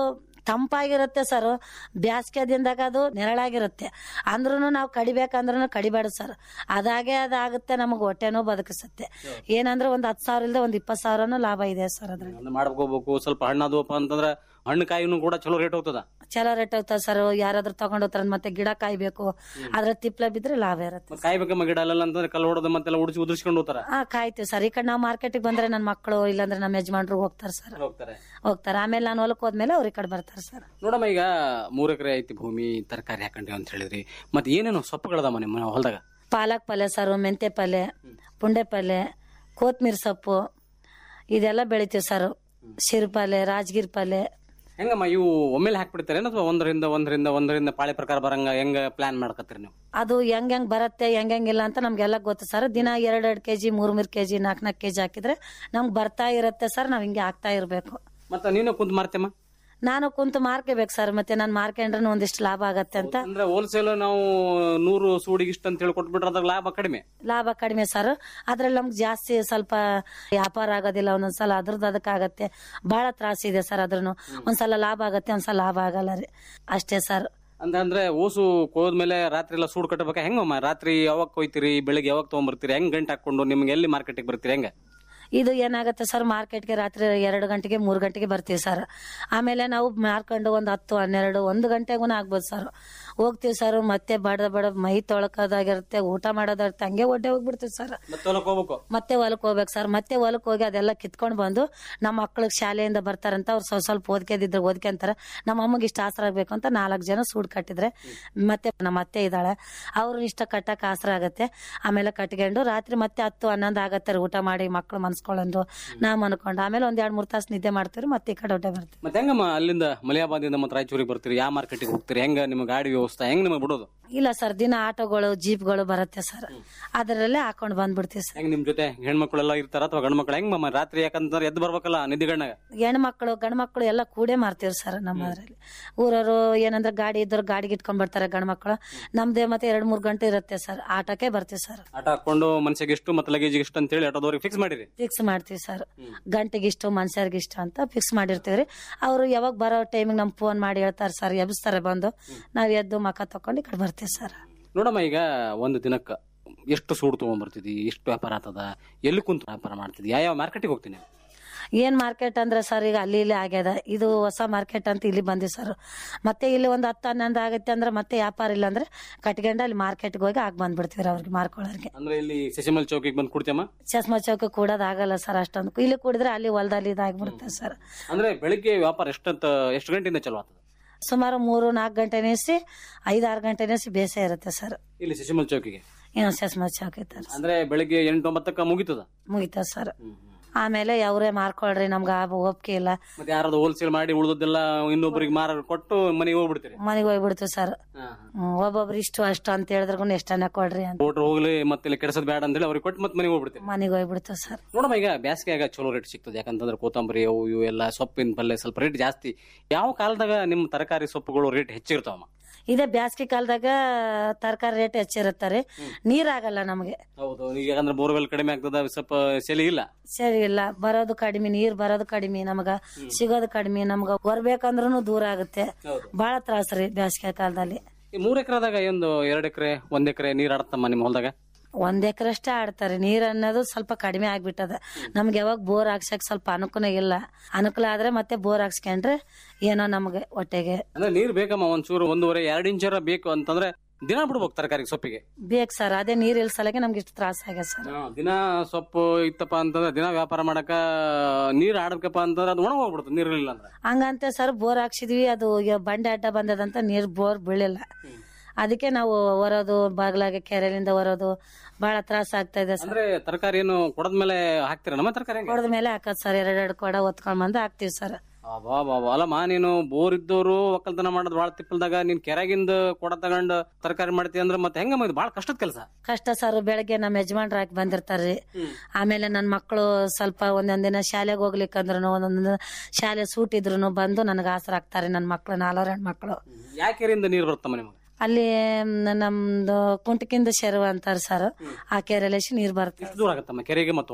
ತಂಪಾಗಿರುತ್ತೆ ಸರ್ ಬ್ಯಾಸ್ಗೆ ದಿನದಾಗ ಅದು ನೆರಳಾಗಿರುತ್ತೆ ಅಂದ್ರೂ ನಾವು ಕಡಿಬೇಕಂದ್ರೂ ಕಡಿಬೇಡ ಸರ್ ಅದಾಗೆ ಅದಾಗುತ್ತೆ ನಮಗೆ ಹೊಟ್ಟೆನೂ ಬದುಕಿಸುತ್ತೆ ಏನಂದ್ರೆ ಒಂದ್ ಹತ್ತು ಸಾವಿರ ಇಲ್ಲದೆ ಒಂದ್ ಇಪ್ಪತ್ತು ಸಾವಿರನೂ ಲಾಭ ಇದೆ ಸರ್ ಅದ್ರಲ್ಲಿ ಅದನ್ನ ಮಾಡ್ಕೋಬೇಕು ಸ್ವಲ್ಪ ಹಣ್ಣಾದವಪ್ಪ ಅಂತಂದ್ರೆ ಹಣ್ಣು ಕಾಯಿನೂ ಕೂಡ ಚಲೋ ರೇಟ್ ಹೋಗ್ತದ ಚಲೋ ರೇಟ್ ಹೋಗ್ತದೆ ಸರ್ ಯಾರಾದ್ರೂ ತಗೊಂಡ್ ಹೋಗ್ತಾರ ಮತ್ತೆ ಗಿಡ ಕಾಯ್ಬೇಕು ಅದ್ರ ತಿಪ್ಲ ಬಿದ್ರೆ ಲಾಭ ಇರುತ್ತೆ ಮತ್ತೆ ಕಾಯ್ಬೇಕಮ್ಮ ಗಿಡ ಅಲ್ಲ ಅಂತಂದ್ರೆ ಕಲ್ಲು ಹೊಡೆದು ಮತ್ತೆಲ್ಲ ಉಡಿಸಿ ಉದುರಿಸ್ಕೊಂಡು ಹೋಗ್ತಾರ ಹಾ ಕಾಯ್ತೀವಿ ಸರ್ ಈ ಕಡೆ ನಾವು ಮಾರ್ಕೆಟಿಗೆ ಬಂದ್ರೆ ನನ್ನ ಮಕ್ಕಳು ಇಲ್ಲಾಂದ್ರೆ ನಮ್ಮ ಯಜಮಾನ್ರು ಹೋಗ್ತಾರೆ ಸರ್ ಹೋಗ್ತಾರೆ ಹೋಗ್ತಾರೆ ಆಮೇಲೆ ನಾನು ಹೊಲಕ್ಕೆ ಹೋದ್ಮೇಲೆ ಅವ್ರ ಈ ಕಡೆ ಬರ್ತಾರೆ ಸರ್ ನೋಡಮ್ಮ ಈಗ ಮೂರ್ ಎಕರೆ ಐತಿ ಭೂಮಿ ತರಕಾರಿ ಹಾಕೊಂಡ್ರಿ ಅಂತ ಹೇಳಿದ್ರಿ ಮತ್ತೆ ಏನೇನು ಸೊಪ್ಪುಗಳದಮ್ಮ ನಿಮ್ಮ ಹೊಲದಾಗ ಪಾಲಕ್ ಪಲ್ಯ ಸಾರು ಮೆಂತೆ ಪಲ್ಯ ಪುಂಡೆ ಪಲ್ಯ ಕೊತ್ಮೀರಿ ಸೊಪ್ಪು ಇದೆಲ್ಲ ಬೆಳಿತೀವಿ ಸರ್ ಶಿರ್ ಪಲ್ಯ ರಾಜಗಿರ್ ಪಲ್ಯ ಹೆಂಗಮ್ಮ ಇವು ಒಮ್ಮೆಲೆ ಹಾಕ್ಬಿಡ್ತಾರೆ ಅಥವಾ ಒಂದರಿಂದ ಒಂದರಿಂದ ಒಂದರಿಂದ ಪಾಳೆ ಪ್ರಕಾರ ಬರಂಗ ಹೆಂಗ ಪ್ಲಾನ್ ಮಾಡ್ಕತ್ತೀರಿ ನೀವು ಅದು ಹೆಂಗ್ ಹೆಂಗ್ ಬರುತ್ತೆ ಹೆಂಗ್ ಹೆಂಗಿಲ್ಲ ಅಂತ ನಮ್ಗೆಲ್ಲ ಗೊತ್ತು ಸರ್ ದಿನ ಎರಡ್ ಎರಡ್ ಕೆಜಿ ಮೂರ್ ಮೂರ್ ಕೆಜಿ ನಾಲ್ಕ್ ನಾಲ್ಕು ಕೆಜಿ ಹಾಕಿದ್ರೆ ನಮ್ಗೆ ಬರ್ತಾ ಇರುತ್ತೆ ಸರ್ ನಾವ್ ಹಿಂಗೆ ಹಾಕ್ತಾ ಇರ್ಬೇಕು ಮತ್ತೆ ನೀನು ಕುಂತ್ ಮಾರ್ತೇಮ್ಮ ನಾನು ಕುಂತು ಮಾರ್ಕೋಬೇಕು ಸರ್ ಮತ್ತೆ ನಾನು ಮಾರ್ಕೊಂಡ್ರೆ ಒಂದಿಷ್ಟು ಲಾಭ ಆಗತ್ತೆ ಅಂತ ಅಂದ್ರೆ ಹೋಲ್ಸೇಲ್ ನಾವು ನೂರು ಸೂಡಿಗೆ ಇಷ್ಟ ಅಂತ ಹೇಳಿ ಕೊಟ್ಬಿಟ್ರೆ ಅದ್ರ ಲಾಭ ಕಡಿಮೆ ಲಾಭ ಕಡಿಮೆ ಸರ್ ಅದ್ರಲ್ಲಿ ನಮ್ಗೆ ಜಾಸ್ತಿ ಸ್ವಲ್ಪ ವ್ಯಾಪಾರ ಆಗೋದಿಲ್ಲ ಒಂದೊಂದ್ಸಲ ಅದ್ರದ್ದು ಅದಕ್ಕಾಗತ್ತೆ ಬಹಳ ತ್ರಾಸ ಇದೆ ಸರ್ ಅದ್ರೂ ಒಂದ್ಸಲ ಲಾಭ ಆಗತ್ತೆ ಒಂದ್ಸಲ ಲಾಭ ಆಗಲ್ಲ ರೀ ಅಷ್ಟೇ ಸರ್ ಅಂತ ಅಂದ್ರೆ ಓಸು ಕೋದ್ಮೇಲೆ ರಾತ್ರಿ ಎಲ್ಲ ಸೂಡ್ ಕಟ್ಟಬೇಕ ಹೆಂಗಮ್ಮ ರಾತ್ರಿ ಯಾವಾಗ ಕೊಯ್ತೀರಿ ಬೆಳಿಗ್ಗೆ ಯಾವಾಗ ತಗೊಂಡ್ಬರ್ತೀರಿ ಹೆಂಗ್ ಗಂಟೆ ಹಾಕೊಂಡು ನಿಮ್ಗೆ ಎಲ್ಲಿ ಮಾರ್ಕೆಟಿಗೆ ಬರ್ತೀರಿ ಹೆಂಗ ಇದು ಏನಾಗುತ್ತೆ ಸರ್ ಮಾರ್ಕೆಟ್ಗೆ ರಾತ್ರಿ ಎರಡು ಗಂಟೆಗೆ ಮೂರು ಗಂಟೆಗೆ ಬರ್ತೀವಿ ಸರ್ ಆಮೇಲೆ ನಾವು ಮಾರ್ಕೊಂಡು ಒಂದು ಹತ್ತು ಹನ್ನೆರಡು ಒಂದು ಗಂಟೆಗೂ ಆಗ್ಬೋದು ಸರ್ ಹೋಗ್ತೀವಿ ಸರ್ ಮತ್ತೆ ಬಡ ಬಡ ಮೈ ತೊಳ್ಕೋದಾಗಿರುತ್ತೆ ಊಟ ಮಾಡೋದಾಗಿರುತ್ತೆ ಹಂಗೆ ಹೊಟ್ಟೆ ಹೋಗ್ಬಿಡ್ತೀವಿ ಸರ್ ಮತ್ತೆ ಹೊಲಕ್ ಹೋಗ್ಬೇಕು ಮತ್ತೆ ಹೊಲಕ್ಕೆ ಹೋಗ್ಬೇಕು ಸರ್ ಮತ್ತೆ ಹೊಲಕ್ಕೆ ಹೋಗಿ ಅದೆಲ್ಲ ಕಿತ್ಕೊಂಡು ಬಂದು ನಮ್ಮ ಮಕ್ಳಿಗೆ ಶಾಲೆಯಿಂದ ಬರ್ತಾರಂತ ಅವ್ರು ಸ್ವಲ್ಪ ಸ್ವಲ್ಪ ಓದ್ಕೆದಿದ್ರೆ ಓದ್ಕೊಂತಾರೆ ನಮ್ಮ ಅಮ್ಮಗೆ ಇಷ್ಟ ಆಸರ ಆಗ್ಬೇಕು ಅಂತ ನಾಲ್ಕು ಜನ ಸೂಡ್ ಕಟ್ಟಿದ್ರೆ ಮತ್ತೆ ನಮ್ಮ ಅತ್ತೆ ಇದ್ದಾಳೆ ಅವ್ರು ಇಷ್ಟ ಕಟ್ಟಕ್ಕೆ ಆಸರ ಆಗತ್ತೆ ಆಮೇಲೆ ಕಟ್ಕೊಂಡು ರಾತ್ರಿ ಮತ್ತೆ ಹತ್ತು ಹನ್ನೊಂದು ಆಗತ್ತೆ ರೀ ಊಟ ಮಾಡಿ ಮಕ್ಳು ಮನ್ಸ್ಕೊಳ್ಳೋದು ನಾ ಮನ್ಕೊಂಡು ಆಮೇಲೆ ಒಂದ್ ಎರಡ್ ಮೂರ್ ತಾಸು ನಿದ್ದೆ ಮಾಡ್ತೀವಿ ಮತ್ತೆ ಈ ಕಡೆ ಹೊಟ್ಟೆ ಬರ್ತೀವಿ ಮತ್ತೆ ಹೆಂಗಮ್ಮ ಅಲ್ಲಿಂದ ಮಲಿಯಾಬಾದಿಂದ ಮತ್ತೆ ರಾಯಚೂರಿಗೆ ಬರ್ತೀರಿ ಯಾವ ಮಾರ್ಕೆಟಿಗೆ ಹೋಗ್ತೀರಿ ಹೆಂಗ ನಿಮ್ಗೆ ಗಾಡಿ ವ್ಯವಸ್ಥೆ ಹೆಂಗ್ ನಿಮಗೆ ಬಿಡೋದು ಇಲ್ಲ ಸರ್ ದಿನ ಆಟೋಗಳು ಜೀಪ್ಗಳು ಬರುತ್ತೆ ಸರ್ ಅದರಲ್ಲೇ ಹಾಕೊಂಡು ಬಂದ್ಬಿಡ್ತೀವಿ ಸರ್ ಹೆಂಗ್ ನಿಮ್ ಜೊತೆ ಹೆಣ್ಮಕ್ಳೆಲ್ಲ ಇರ್ತಾರ ಅಥವಾ ಗಂಡ್ ಮಕ್ಳು ಹೆಂಗ್ ಮಮ್ಮ ರಾತ್ರಿ ಯಾಕಂತಂದ್ರೆ ಎದ್ದು ಬರ್ಬೇಕಲ್ಲ ನಿದ್ದಿಗಣ್ಣಾಗ ಹೆಣ್ಮಕ್ಳು ಗಂಡ್ ಮಕ್ಳು ಎಲ್ಲ ಕೂಡೇ ಮಾರ್ತೀವಿ ಸರ್ ನಮ್ಮ ಅದ್ರಲ್ಲಿ ಊರವರು ಏನಂದ್ರೆ ಗಾಡಿ ಇದ್ದವ್ರು ಗಾಡಿಗೆ ಇಟ್ಕೊಂಡ್ ಬರ್ತಾರೆ ಗಂಡ್ ಮಕ್ಳು ನಮ್ದೇ ಮತ್ತೆ ಎರಡ್ ಮೂರ್ ಗಂಟೆ ಇರುತ್ತೆ ಸರ್ ಆಟೋಕ್ಕೆ ಬರ್ತೀವಿ ಸರ್ ಆಟ ಹಾಕೊಂಡು ಮನ್ಸಿಗೆ ಎಷ್ಟು ಮತ್ತೆ ಲಗೇಜ್ ಎಷ್ಟು ಅಂತ ಹೇಳಿ ಆಟೋದವ್ರಿಗೆ ಫಿಕ್ಸ್ ಮಾಡಿರಿ ಫಿಕ್ಸ್ ಮಾಡ್ತೀವಿ ಸರ್ ಗಂಟೆಗೆ ಇಷ್ಟು ಮನುಷ್ಯರಿಗೆ ಇಷ್ಟು ಅಂತ ಫಿಕ್ಸ್ ಮಾಡಿರ್ತೀವ್ರಿ ಅವರು ಯಾವಾಗ ಬರೋ ಟೈಮಿಗೆ ನಮ್ಗೆ ಫೋನ್ ಮಾಡಿ ಹೇಳ್ತಾರೆ ಸರ್ ಎಬ್ಸ್ತಾರೆ ಬಂದು ನಾವ್ ಎದ್ದು ಮಕ ತಕೊಂಡು ಈ ಕಡೆ ಬರ್ತೀವಿ ಸರ್ ನೋಡಮ್ಮ ಈಗ ಒಂದು ದಿನಕ್ಕ ಎಷ್ಟು ಸೂಡು ತಗೊಂಡ್ಬರ್ತಿದ್ದಿ ಎಷ್ಟು ವ್ಯಾಪಾರ ಆಗ್ತದ ಎಲ್ಲಿ ಕುಂತು ವ್ಯಾಪಾರ ಮಾಡ್ತಿದ್ದಿ ಯಾವ ಮಾರ್ಕೆಟಿಗೆ ಹೋಗ್ತೀನಿ ಏನ್ ಮಾರ್ಕೆಟ್ ಅಂದ್ರೆ ಸರ್ ಈಗ ಅಲ್ಲಿ ಇಲ್ಲಿ ಆಗ್ಯದ ಇದು ಹೊಸ ಮಾರ್ಕೆಟ್ ಅಂತ ಇಲ್ಲಿ ಬಂದಿ ಸರ್ ಮತ್ತೆ ಇಲ್ಲಿ ಒಂದು ಹತ್ತು ಹನ್ನೊಂದು ಆಗತ್ತೆ ಅಂದ್ರೆ ಮತ್ತೆ ವ್ಯಾಪಾರ ಇಲ್ಲ ಅಂದ್ರೆ ಕಟ್ಕೊಂಡು ಅಲ್ಲಿ ಮಾರ್ಕೆಟ್ಗೆ ಹೋಗಿ ಆಗ ಬಂದ್ಬಿಡ್ತೀವಿ ಅವ್ರಿಗೆ ಮಾರ್ಕೊಳ್ಳೋರಿಗೆ ಅಂದ್ರೆ ಇಲ್ಲಿ ಶಶಿಮಲ್ ಚೌಕಿಗೆ ಬಂದು ಕೊಡ್ತೀಯಮ್ಮ ಚಸ್ಮಾ ಚೌಕ ಕೂಡೋದ್ ಆಗಲ್ಲ ಸರ್ ಅಷ್ಟೊಂದು ಇಲ್ಲಿ ಕುಡಿದ್ರೆ ಅಲ್ಲಿ ಹೊಲದಲ್ಲಿ ಇದಾಗ್ಬಿಡುತ್ತೆ ಸರ್ ಅಂದ್ರೆ ಬೆಳಿಗ್ಗೆ ವ್ಯಾಪಾರ ಎಷ್ಟಂತ ಎಷ್ಟು ಗಂಟೆಯಿಂದ ಚಲೋ ಆಗ್ತದ ಸುಮಾರು ಮೂರು ನಾಲ್ಕು ಗಂಟೆ ನಿಲ್ಸಿ ಐದು ಆರು ಗಂಟೆ ನಿಲ್ಸಿ ಬೇಸೆ ಇರುತ್ತೆ ಸರ್ ಇಲ್ಲಿ ಶಶಿಮಲ್ ಚೌಕಿಗೆ ಏನೋ ಚಸ್ಮಾ ಚೌಕ ಐತೆ ಅಂದ್ರೆ ಬೆಳಿಗ್ಗೆ ಎಂಟು ಒಂಬತ್ತಕ್ಕ ಮುಗಿತದ ಮುಗಿತ ಸರ್ ಆಮೇಲೆ ಅವರೇ ಮಾರ್ಕೊಳ್ರಿ ನಮ್ಗೆ ಆ ಒಪ್ಪಿಗೆ ಇಲ್ಲ ಮತ್ತೆ ಯಾರಾದ್ರು ಹೋಲ್ಸೇಲ್ ಮಾಡಿ ಉಳಿದದ್ದೆಲ್ಲ ಇನ್ನೊಬ್ಬರಿಗೆ ಮಾರ ಕೊಟ್ಟು ಮನೆಗೆ ಹೋಗ್ಬಿಡ್ತೀರಿ ಮನೆಗೆ ಹೋಗ್ಬಿಡ್ತೀವಿ ಸರ್ ಹ್ಮ್, ಒಬ್ಬೊಬ್ರು ಇಷ್ಟು ಅಷ್ಟು ಅಂತ ಹೇಳಿದ್ರು ಎಷ್ಟನ್ನ ಕೊಡ್ರಿ ಅಂತ ಹೋಟ್ರ್ ಹೋಗ್ಲಿ ಮತ್ತೆ ಇಲ್ಲಿ ಕೆಡಸದ್ ಬೇಡ ಅಂತ ಹೇಳಿ ಅವ್ರಿಗೆ ಕೊಟ್ಟು ಮತ್ತೆ ಮನೆಗೆ ಹೋಗ್ಬಿಡ್ತೀರಿ ಮನೆಗೆ ಹೋಗ್ಬಿಡ್ತೀವಿ ಸರ್ ನೋಡಮ್ಮ ಈಗ ಬೇಸಿಗೆಯಾಗ ಚಲೋ ರೇಟ್ ಸಿಗ್ತದೆ ಯಾಕಂತಂದ್ರೆ ಕೊತ್ತಂಬರಿ ಅವು ಇವು ಎಲ್ಲ ಸೊಪ್ಪಿನ ಪಲ್ಯ ಸ್ವಲ್ಪ ರೇಟ್ ಜಾಸ್ತಿ ಯಾವ ಕಾಲದಾಗ ನಿಮ್ಮ ತರಕಾರಿ ಸೊಪ್ಪುಗಳು ರೇಟ್ ಹೆಚ್ಚಿರ್ತಾವಮ್ಮ ಇದೇ ಬ್ಯಾಸ್ಗೆ ಕಾಲದಾಗ ತರಕಾರಿ ರೇಟ್ ಹೆಚ್ಚಿರುತ್ತಾರೆ ನೀರಾಗಲ್ಲ ನಮಗೆ ಹೌದು ಈಗ ಯಾಕಂದ್ರೆ ಬೋರ್ವೆಲ್ ಕಡಿಮೆ ಆಗ್ತದ ಸ್ವಲ್ಪ ಸೆಲಿ ಇಲ್ಲ ಸರಿ ಇಲ್ಲ ಬರೋದು ಕಡಿಮೆ ನೀರ್ ಬರೋದು ಕಡಿಮೆ ನಮಗ ಸಿಗೋದು ಕಡಿಮೆ ನಮ್ಗ ಬರ್ಬೇಕಂದ್ರೂ ದೂರ ಆಗುತ್ತೆ ಬಹಳ ತ್ರಾಸ ರೀ ಬ್ಯಾಸ್ಗೆ ಕಾಲದಲ್ಲಿ ಈ ಮೂರ್ ಎಕರೆದಾಗ ಒಂದು ಎರಡ್ ಎಕರೆ ಒಂದ್ ಎಕರೆ ನೀರ್ ಆಡತ್ತಮ್ಮ ನಿಮ್ಮ ಹೊಲದಾಗ ಒಂದ್ ಎಕರೆ ಅಷ್ಟೇ ಆಡ್ತಾರೆ ನೀರ್ ಅನ್ನೋದು ಸ್ವಲ್ಪ ಕಡಿಮೆ ಆಗ್ಬಿಟ್ಟದ ನಮ್ಗೆ ಯಾವಾಗ ಬೋರ್ ಹಾಕ್ಸಕ್ ಸ್ವಲ್ಪ ಅನುಕೂಲ ಇಲ್ಲ ಅನುಕೂಲ ಆದ್ರೆ ಮತ್ತೆ ಬೋರ್ ಹಾಕ್ಸ್ಕೊಂಡ್ರೆ ಏನೋ ನಮ್ಗೆ ಹೊಟ್ಟೆಗೆ ಅಂದ್ರೆ ನೀರ್ ಬೇಕಮ್ಮ ಒಂಚೂರು ಒಂದೂವರೆ ಎರಡ್ ಇಂಚರ ಬೇಕು ಅಂತಂದ್ರೆ ದಿನ ಬಿಡ್ಬೇಕು ತರಕಾರಿ ಸೊಪ್ಪಿಗೆ ಬೇಕು ಸರ್ ಅದೇ ನೀರ್ ಇಲ್ ಸಲಗೆ ನಮ್ಗೆ ಇಷ್ಟು ತ್ರಾಸ ಆಗ್ಯದ ಸರ್ ದಿನ ಸೊಪ್ಪು ಇತ್ತಪ್ಪ ಅಂತಂದ್ರೆ ದಿನ ವ್ಯಾಪಾರ ಮಾಡಕ ನೀರ್ ಆಡಬೇಕಪ್ಪ ಅಂತಂದ್ರೆ ಅದು ಒಣಗ ಹೋಗ್ಬಿಡುತ್ತೆ ನೀರ್ ಇರ್ಲಿಲ್ಲ ಅಂದ್ರೆ ಹಂಗಂತೆ ಸರ್ ಬೋರ್ ಹಾಕ್ಸಿದ್ವಿ ಅದು ಈಗ ಬಂಡೆ ಅಡ್ಡ ಬಂದದಂತ ನೀರ್ ಬೋರ್ ಬೀಳಿಲ್ಲ ಅದಕ್ಕೆ ನಾವು ಹೊರೋದು ಬಾಗ್ಲಾಗೆ ಕೆರೆಲಿಂದ ಹೊರೋದು ಬಹಳ ತ್ರಾಸ ಆಗ್ತಾ ಇದೆ ಸರ್ ಅಂದ್ರೆ ತರಕಾರಿ ಏನು ಕೊಡದ್ಮೇಲೆ ಹಾಕ್ತೀರ ನಮ್ಮ ತರಕಾರಿ ಹೆಂಗೆ? ಕೊಡದ ಮೇಲೆ ಹಾಕದ್ ಸರ್ ಎರಡೆರಡು ಕೊಡ ಒತ್ಕೊಂಡ್ ಬಂದು ಹಾಕ್ತಿವಿ ಸರ್ ಅಬ್ಬಾ ಬಾಬಾ ಅಲ್ಲಮ್ಮ ನೀನು ಬೋರ್ ಇದ್ದವರು ಒಕ್ಕಲ್ತನ ಮಾಡೋದು ಬಾಳ ತಿಪ್ಪಲ್ದಾಗ ನೀನ್ ಕೆರೆಗಿಂದ ಕೊಡ ತಗೊಂಡ್ ತರಕಾರಿ ಮಾಡ್ತಿ ಅಂದ್ರೆ ಮತ್ತೆ ಹೆಂಗಮ್ಮ ಇದು ಬಾಳ ಕಷ್ಟದ ಕೆಲಸ ಕಷ್ಟ ಸರ್ ಬೆಳಗ್ಗೆ ನಮ್ಮ ಯಜಮಾನ್ರು ಹಾಕಿ ಬಂದಿರ್ತಾರ್ರಿ ಆಮೇಲೆ ನನ್ನ ಮಕ್ಕಳು ಸ್ವಲ್ಪ ಒಂದೊಂದ್ ದಿನ ಶಾಲೆಗೆ ಹೋಗ್ಲಿಕ್ಕಂದ್ರು ಒಂದೊಂದ್ ಶಾಲೆ ಸೂಟ್ ಇದ್ರು ಬಂದು ನನಗೆ ಆಸರ ಆಗ್ತಾರೆ ನನ್ನ ಮಕ್ಕಳು ನಾಲ್ವರು ಹೆಣ್ಮಕ್ಳು ಯಾಕೆರಿಂದ ನೀರ್ ಬರುತ್ತಮ್ಮ ನಿಮಗೆ ಅಲ್ಲಿ ಮ್, ನಮ್ದು ಕುಂಟಕಿಂದ ಶೆರವ ಅಂತಾರ ಸರ್ ಆ ಕೆರೆಲೇಶಿ ನೀರ್ ಬರುತ್ತೆ ಎಷ್ಟು ದೂರ ಆಗತ್ತಮ್ಮ ಕೆರೆಗೆ ಮತ್ತೆ ಹೊಲಕ್ಕ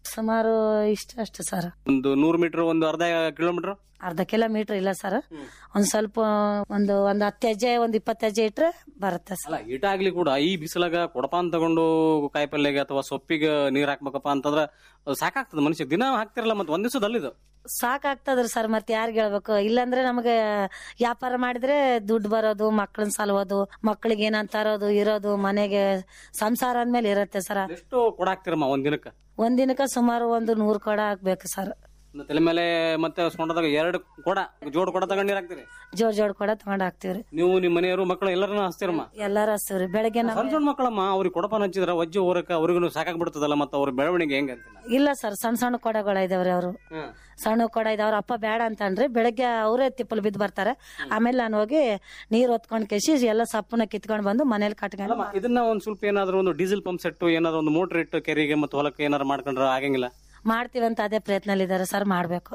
ಸುಮಾರು ಇಷ್ಟ ಅಷ್ಟು ಸರ್ ಒಂದು ನೂರು ಮೀಟರ್ ಒಂದು ಅರ್ಧ ಕಿಲೋಮೀಟರ್ ಅರ್ಧ ಕಿಲೋಮೀಟರ್ ಇಲ್ಲ ಸರ್ ಒಂದ್ ಸ್ವಲ್ಪ ಒಂದು ಒಂದ್ ಹತ್ತು ಹೆಜ್ಜೆ ಒಂದ್ ಇಪ್ಪತ್ತು ಹೆಜ್ಜೆ ಇಟ್ರೆ ಬರುತ್ತೆ ಸರ್ ಅಲ್ಲ ಈಟಾಗ್ಲಿ ಕೂಡ ಈ ಬಿಸಿಲಾಗ ಕೊಡಪಾನ್ ತಗೊಂಡು ಕಾಯಿಪಲ್ಲೆಗೆ ಅಥವಾ ಸೊಪ್ಪಿಗೆ ನೀರ್ ಹಾಕ್ಬೇಕಪ್ಪ ಅಂತಂದ್ರ ಅದು ಸಾಕಾಗ್ತದ ಮನುಷ್ಯ ದಿನ ಹಾಕ್ತಿರಲ್ಲ ಮತ್ತೆ ಒಂದ್ ದಿವಸದಲ್ಲಿ ಇದು ಸಾಕಾಗ್ತದ್ರಿ ಸರ್ ಮತ್ತೆ ಯಾರಿಗ್ ಹೇಳ್ಬೇಕು ಇಲ್ಲಾಂದ್ರೆ ನಮಗೆ ವ್ಯಾಪಾರ ಮಾಡಿದ್ರೆ ದುಡ್ಡು ಬರೋದು ಮಕ್ಳನ್ ಸಲುವುದು ಮಕ್ಳಿಗೆ ಏನಂತ ತರೋದು ಇರೋದು ಮನೆಗೆ ಸಂಸಾರ ಅಂದ್ಮೇಲೆ ಇರತ್ತೆ ಸರ್ ಎಷ್ಟು ಕೊಡ ಹಾಕ್ತಿರಮ್ಮ ಒಂದ್ ದಿನಕ್ಕ ಒಂದ್ ದಿನಕ್ಕ ಸುಮಾರು ಒಂದು ನೂರ್ ಕೊಡ ಹಾಕ್ಬೇಕು ಸರ್ ಒಂದು ತಲೆ ಮೇಲೆ ಮತ್ತೆ ಸೊಂಡದಾಗ ಎರಡು ಕೊಡ ಜೋಡ್ ಕೊಡ ತಗೊಂಡ್ ನೀರ್ ಹಾಕ್ತಿರಿ ಜೋಡ್ ಜೋಡ್ ಕೊಡ ತಗೊಂಡ್ ಹಾಕ್ತಿವ್ರಿ ನೀವು ನಿಮ್ಮ ಮನೆಯವರು ಮಕ್ಕಳು ಎಲ್ಲರನ್ನ ಹಚ್ತಿರಮ್ಮ ಎಲ್ಲಾರು ಹಚ್ತೀವ್ರಿ ಬೆಳಗ್ಗೆ ನಾವು ಸಣ್ಣ ಸಣ್ಣ ಮಕ್ಕಳಮ್ಮ ಅವ್ರಿಗೆ ಕೊಡಪಾನ ಹಚ್ಚಿದ್ರ ವಜ್ಜೆ ಊರಕ್ಕ ಅವ್ರಿಗೂ ಸಾಕಾಗ್ಬಿಡ್ತದಲ್ಲ ಮತ್ತೆ ಅವ್ರ ಬೆಳವಣಿಗೆ ಹೆಂಗ ಅಂತಿಲ್ಲ ಇಲ್ಲ ಸರ್ ಸಣ್ಣ ಸಣ್ಣ ಕೊಡಗಳ ಇದಾವ್ರಿ ಅವರು ಸಣ್ಣ ಕೊಡ ಇದಾವ್ರ ಅಪ್ಪ ಬೇಡ ಅಂತನ್ರಿ ಬೆಳಗ್ಗೆ ಅವರೇ ತಿಪ್ಪಲ್ ಬಿದ್ದು ಬರ್ತಾರೆ ಆಮೇಲೆ ನಾನು ಹೋಗಿ ನೀರ್ ಹೊತ್ಕೊಂಡ್ ಕೆಸಿ ಎಲ್ಲ ಸಪ್ಪನ ಕಿತ್ಕೊಂಡ್ ಬಂದು ಮನೇಲಿ ಕಟ್ಕೊಂಡು ಅಲ್ಲಮ್ಮ, ಇದನ್ನ ಒಂದ್ ಸ್ವಲ್ಪ ಏನಾದ್ರು ಒಂದು ಡೀಸೆಲ್ ಪಂಪ್ ಸೆಟ್ ಏನಾದ್ರು ಒಂದು ಮೋಟರ್ ಇಟ್ಟು ಕೆರೆಗೆ ಮತ್ತೆ ಹೊಲಕ್ಕೆ ಏನಾರು ಮಾಡ್ಕೊಂಡ್ರೆ ಆಗಂಗಿಲ್ಲ ಮಾಡ್ತೀವಂತ ಅದೇ ಪ್ರಯತ್ನಲ್ಲಿದ್ದಾರೆ ಸರ್ ಮಾಡ್ಬೇಕು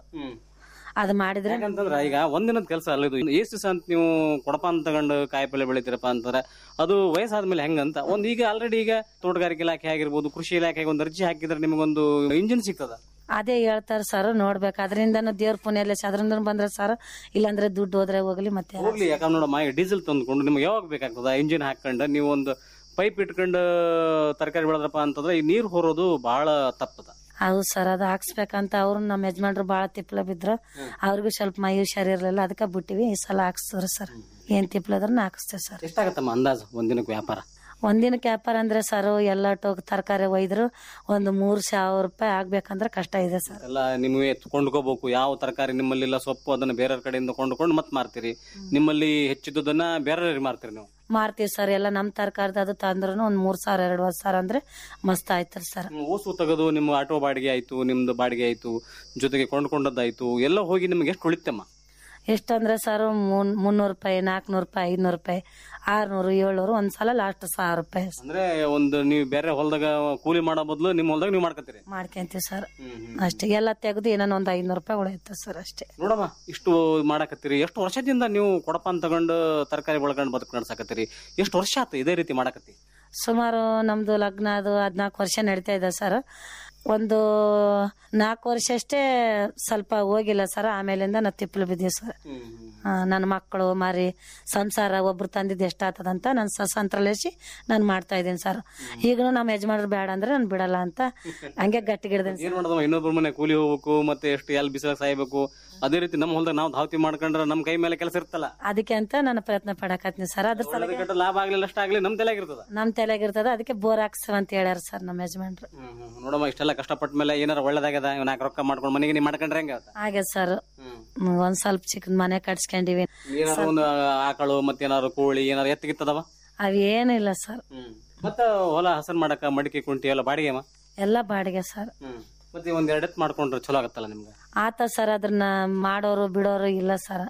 ಅದು ಮಾಡಿದ್ರೆ ಯಾಕಂತಂದ್ರ ಈಗ ಒಂದಿನದ ಕೆಲಸ ಅಲ್ಲ ಇದು ಎಷ್ಟು ದಿವಸ ಅಂತ ನೀವು ಕೊಡಪಾನ್ ತಗೊಂಡು ಕಾಯಿಪಲ್ಲೆ ಬೆಳಿತೀರಪ್ಪ ಅಂತಂದ್ರೆ ಅದು ವಯಸ್ಸಾದ್ಮೇಲೆ ಹೆಂಗಂತ ಒಂದ್ ಈಗ ಆಲ್ರೆಡಿ ಈಗ ತೋಟಗಾರಿಕೆ ಇಲಾಖೆ ಆಗಿರ್ಬೋದು ಕೃಷಿ ಇಲಾಖೆಗೆ ಒಂದು ಅರ್ಜಿ ಹಾಕಿದ್ರೆ ನಿಮಗೊಂದು ಇಂಜಿನ್ ಸಿಗ್ತದ ಅದೇ ಹೇಳ್ತಾರ ಸರ್ ನೋಡ್ಬೇಕು ಅದರಿಂದನೂ ದೇವ್ರ ಪುಣ್ಯ ಅದರಿಂದ ಬಂದ್ರೆ ಸರ್ ಇಲ್ಲಾಂದ್ರೆ ದುಡ್ಡು ಹೋದ್ರೆ ಹೋಗ್ಲಿ ಮತ್ತೆ ಹೋಗ್ಲಿ ಯಾಕಂದ್ರೆ ನೋಡಮ್ಮ ಈ ಡೀಸೆಲ್ ತಂದ್ಕೊಂಡು ನಿಮ್ಗೆ ಯಾವಾಗ ಬೇಕಾಗ್ತದ ಇಂಜಿನ್ ಹಾಕೊಂಡು ನೀವು ಒಂದು ಪೈಪ್ ಇಟ್ಕೊಂಡು ತರಕಾರಿ ಬೆಳೆದ್ರಪ್ಪ ಅಂತಂದ್ರೆ ಈ ನೀರ್ ಹೊರೋದು ಬಹಳ ತಪ್ಪದ ಹೌದು ಸರ್ ಅದು ಹಾಕ್ಸ್ಬೇಕಂತ ಅವ್ರು ನಮ್ಮ ಯಜಮಾನ್ರು ಬಾಳ ತಿಪ್ಪಲ ಬಿದ್ರು ಅವ್ರಿಗೂ ಸ್ವಲ್ಪ ಮೈ ಹುಷಾರಿರ್ಲಿಲ್ಲ ಅದಕ್ಕೆ ಬಿಟ್ಟಿವಿ ಈ ಸಲ ಹಾಕ್ಸ್ತಾರೆ ಸರ್ ಏನ್ ತಿಪ್ಪಲ ಅದ್ರ ಹಾಕಿಸ್ತೇವೆ ಸರ್ ಎಷ್ಟಾಗತ್ತಮ್ಮ ಅಂದಾಜು ಒಂದಿನಕ್ಕೆ ವ್ಯಾಪಾರ ಒಂದಿನಕ್ಕೆ ವ್ಯಾಪಾರ ಅಂದ್ರೆ ಸರ್ ಎಲ್ಲ ಟೋಕ್ ತರಕಾರಿ ಒಯ್ದ್ರು ಒಂದು ಮೂರ್ ಸಾವಿರ ರೂಪಾಯಿ ಆಗ್ಬೇಕಂದ್ರೆ ಕಷ್ಟ ಇದೆ ಸರ್ ಎಲ್ಲ ನಿಮಗೆ ಕೊಂಡ್ಕೋಬೇಕು ಯಾವ ತರಕಾರಿ ನಿಮ್ಮಲ್ಲಿ ಇಲ್ಲ ಸೊಪ್ಪು ಅದನ್ನ ಬೇರೆ ಕಡೆಯಿಂದ ಕೊಂಡ್ಕೊಂಡು ಮತ್ತೆ ಮಾರ್ತೀರಿ ನಿಮ್ಮಲ್ಲಿ ಹೆಚ್ಚಿದ್ದದನ್ನ ಬೇರೆ ಮಾರ್ತೀರಿ ನೀವು ಮಾರ್ತೀವಿ ಸರ್ ಎಲ್ಲ ನಮ್ ತರಕಾರಿದ ಅದು ತಂದ್ರು ಒಂದ್ ಮೂರ್ ಸಾವಿರ ಎರಡು ಸಾವಿರ ಅಂದ್ರೆ ಮಸ್ತ್ ಆಯ್ತರಿ ಸರ್ ಓಸು ತೆಗೆದು ನಿಮ್ಮ ಆಟೋ ಬಾಡಿಗೆ ಆಯ್ತು ನಿಮ್ದು ಬಾಡಿಗೆ ಆಯ್ತು ಜೊತೆಗೆ ಕೊಂಡ್ಕೊಂಡದ್ದಾಯ್ತು ಎಲ್ಲ ಹೋಗಿ ನಿಮ್ಗೆ ಎಷ್ಟು ಉಳಿತಮ್ಮ ಎಷ್ಟಂದ್ರೆ ಸರ್ ಮುನ್ನೂರು ರೂಪಾಯಿ ನಾಲ್ಕನೂರು ರೂಪಾಯಿ ಐನೂರು ರೂಪಾಯಿ ಆರ್ನೂರು ಏಳ್ನೂರು ಒಂದ್ಸಲ ಲಾಸ್ಟ್ ಸಾವಿರ ರೂಪಾಯಿ ಅಂದ್ರೆ ಒಂದು ನೀವು ಬೇರೆ ಹೊಲದಾಗ ಕೂಲಿ ಮಾಡೋ ಬದಲು ನಿಮ್ಮ ಹೊಲದಾಗ ನೀವು ಮಾಡ್ಕೊತೀರಿ ಮಾಡ್ಕೊಂತೀವಿ ಸರ್ ಅಷ್ಟೇ ಎಲ್ಲ ತೆಗೆದು ಏನೋ ಒಂದ್ ಐನೂರು ರೂಪಾಯಿ ಉಳಿಯುತ್ತೆ ಸರ್ ಅಷ್ಟೇ ನೋಡಮ್ಮ ಇಷ್ಟು ಮಾಡಕತ್ತೀರಿ ಎಷ್ಟು ವರ್ಷದಿಂದ ನೀವು ಕೊಡಪಾನ್ ತಗೊಂಡು ತರಕಾರಿ ಬೆಳ್ಕೊಂಡು ಬದುಕು ನಡ್ಸಕತ್ತೀರಿ ಎಷ್ಟು ವರ್ಷ ಆತು ಇದೇ ರೀತಿ ಮಾಡಕತ್ತಿ ಸುಮಾರು ನಮ್ದು ಲಗ್ನ ಅದು ಹದ್ನಾಲ್ಕು ವರ್ಷ ನಡೀತಾ ಇದೆ ಸರ್ ಒಂದು ನಾಲ್ಕು ವರ್ಷ ಅಷ್ಟೇ ಸ್ವಲ್ಪ ಹೋಗಿಲ್ಲ ಸರ್ ಆಮೇಲಿಂದ ನಾ ತಿಪ್ಪಲು ಬಿದ್ದೀವಿ ಸರ್ ನನ್ನ ಮಕ್ಕಳು ಮಾರಿ ಸಂಸಾರ ಒಬ್ರು ತಂದಿದ್ದು ಎಷ್ಟಾಗ್ತದಂತ ನಾನು ಸ್ವತಂತ್ರಲೇಸಿ ನಾನು ಮಾಡ್ತಾ ಇದ್ದೀನಿ ಸರ್ ಈಗಲೂ ನಮ್ಮ ಯಜಮಾನ್ರು ಬೇಡ ಅಂದ್ರೆ ನಾನು ಬಿಡಲ್ಲ ಅಂತ ಹಂಗೆ ಗಟ್ಟಿಗಿಡ್ದೀನಿ ಏನ್ ಮಾಡೋದಮ್ಮ ಇನ್ನೊಬ್ರ ಮನೆ ಕೂಲಿ ಹೋಗ್ಬೇಕು ಮತ್ತೆ ಎಷ್ಟು ಎಲ್ಲಿ ಬಿಸಿಲಾಗ ಸಾಯ್ಬೇಕು ಅದೇ ರೀತಿ ನಮ್ಮ ಹೊಲದಾಗ ನಾವು ಧಾವತಿ ಮಾಡ್ಕೊಂಡ್ರೆ ನಮ್ಮ ಕೈ ಮೇಲೆ ಕೆಲಸ ಇರ್ತಲ್ಲ ಅದಕ್ಕೆ ಅಂತ ನಾನು ಪ್ರಯತ್ನ ಪಡಕತ್ತೀನಿ ಸರ್ ಅದ್ರ ಸಲ ಒಳ್ಳೇದು ಕೆಟ್ಟ ಲಾಭ ಆಗ್ಲಿಲ್ಲ ಅಷ್ಟಾಗ್ಲಿ ನಮ್ ತಲೆಯಾಗಿರ್ತದ ನಮ್ ತಲೆಗಿರ್ತದ ಅದಕ್ಕೆ ಬೋರ್ ಹಾಕ್ಸವ ಅಂತ ಹೇಳ್ಯಾರ ಸರ್ ನಮ್ಮ ಯಜಮಾನ್ರು ನೋಡಮ್ಮ ಇಷ್ಟೆಲ್ಲ ಕಷ್ಟಪಟ್ಟ ಮೇಲೆ ಏನಾರ ಒಳ್ಳೇದಾಗ್ಯದ ಇವ್ ನಾಲ್ಕು ರೊಕ್ಕ ಮಾಡ್ಕೊಂಡು ಮನೆಗೆ ನೀವು ಮಾಡ್ಕೊಂಡ್ರೆ ಹೆಂಗ ಹಾಗೆ ಸರ್ ಒಂದ್ ಸ್ವಲ್ಪ ಚಿಕ್ಕದ್ ಮನೆ ಕಟ್ಸ್ಕೊಂಡಿವಿ ಏನಾರ ಒಂದು ಆಕಳು ಮತ್ತೇನಾರು ಕೋಳಿ ಏನಾರು ಎತ್ತಿಗಿತ್ತದವ ಅವೇನಿಲ್ಲ ಸರ್ ಮತ್ತ ಹೊಲ ಹಸನ್ ಮಾಡಕ ಮಡಿಕೆ ಕುಂಟಿ ಎಲ್ಲ ಬಾಡಿಗೆ ಅಮ್ಮ ಎಲ್ಲ ಬಾಡಿಗೆ ಸರ್ ಮತ್ತೆ ಒಂದ್ ಎರಡ್ ಎತ್ತು ಮಾಡ್ಕೊಂಡ್ರೆ ಚಲೋ ಆಗತ್ತಲ್ಲ ನಿಮ್ಗೆ ಆತ ಸರ್ ಅದನ್ನ ಮಾಡೋರು ಬಿಡೋರು ಇಲ್ಲ ಸರ್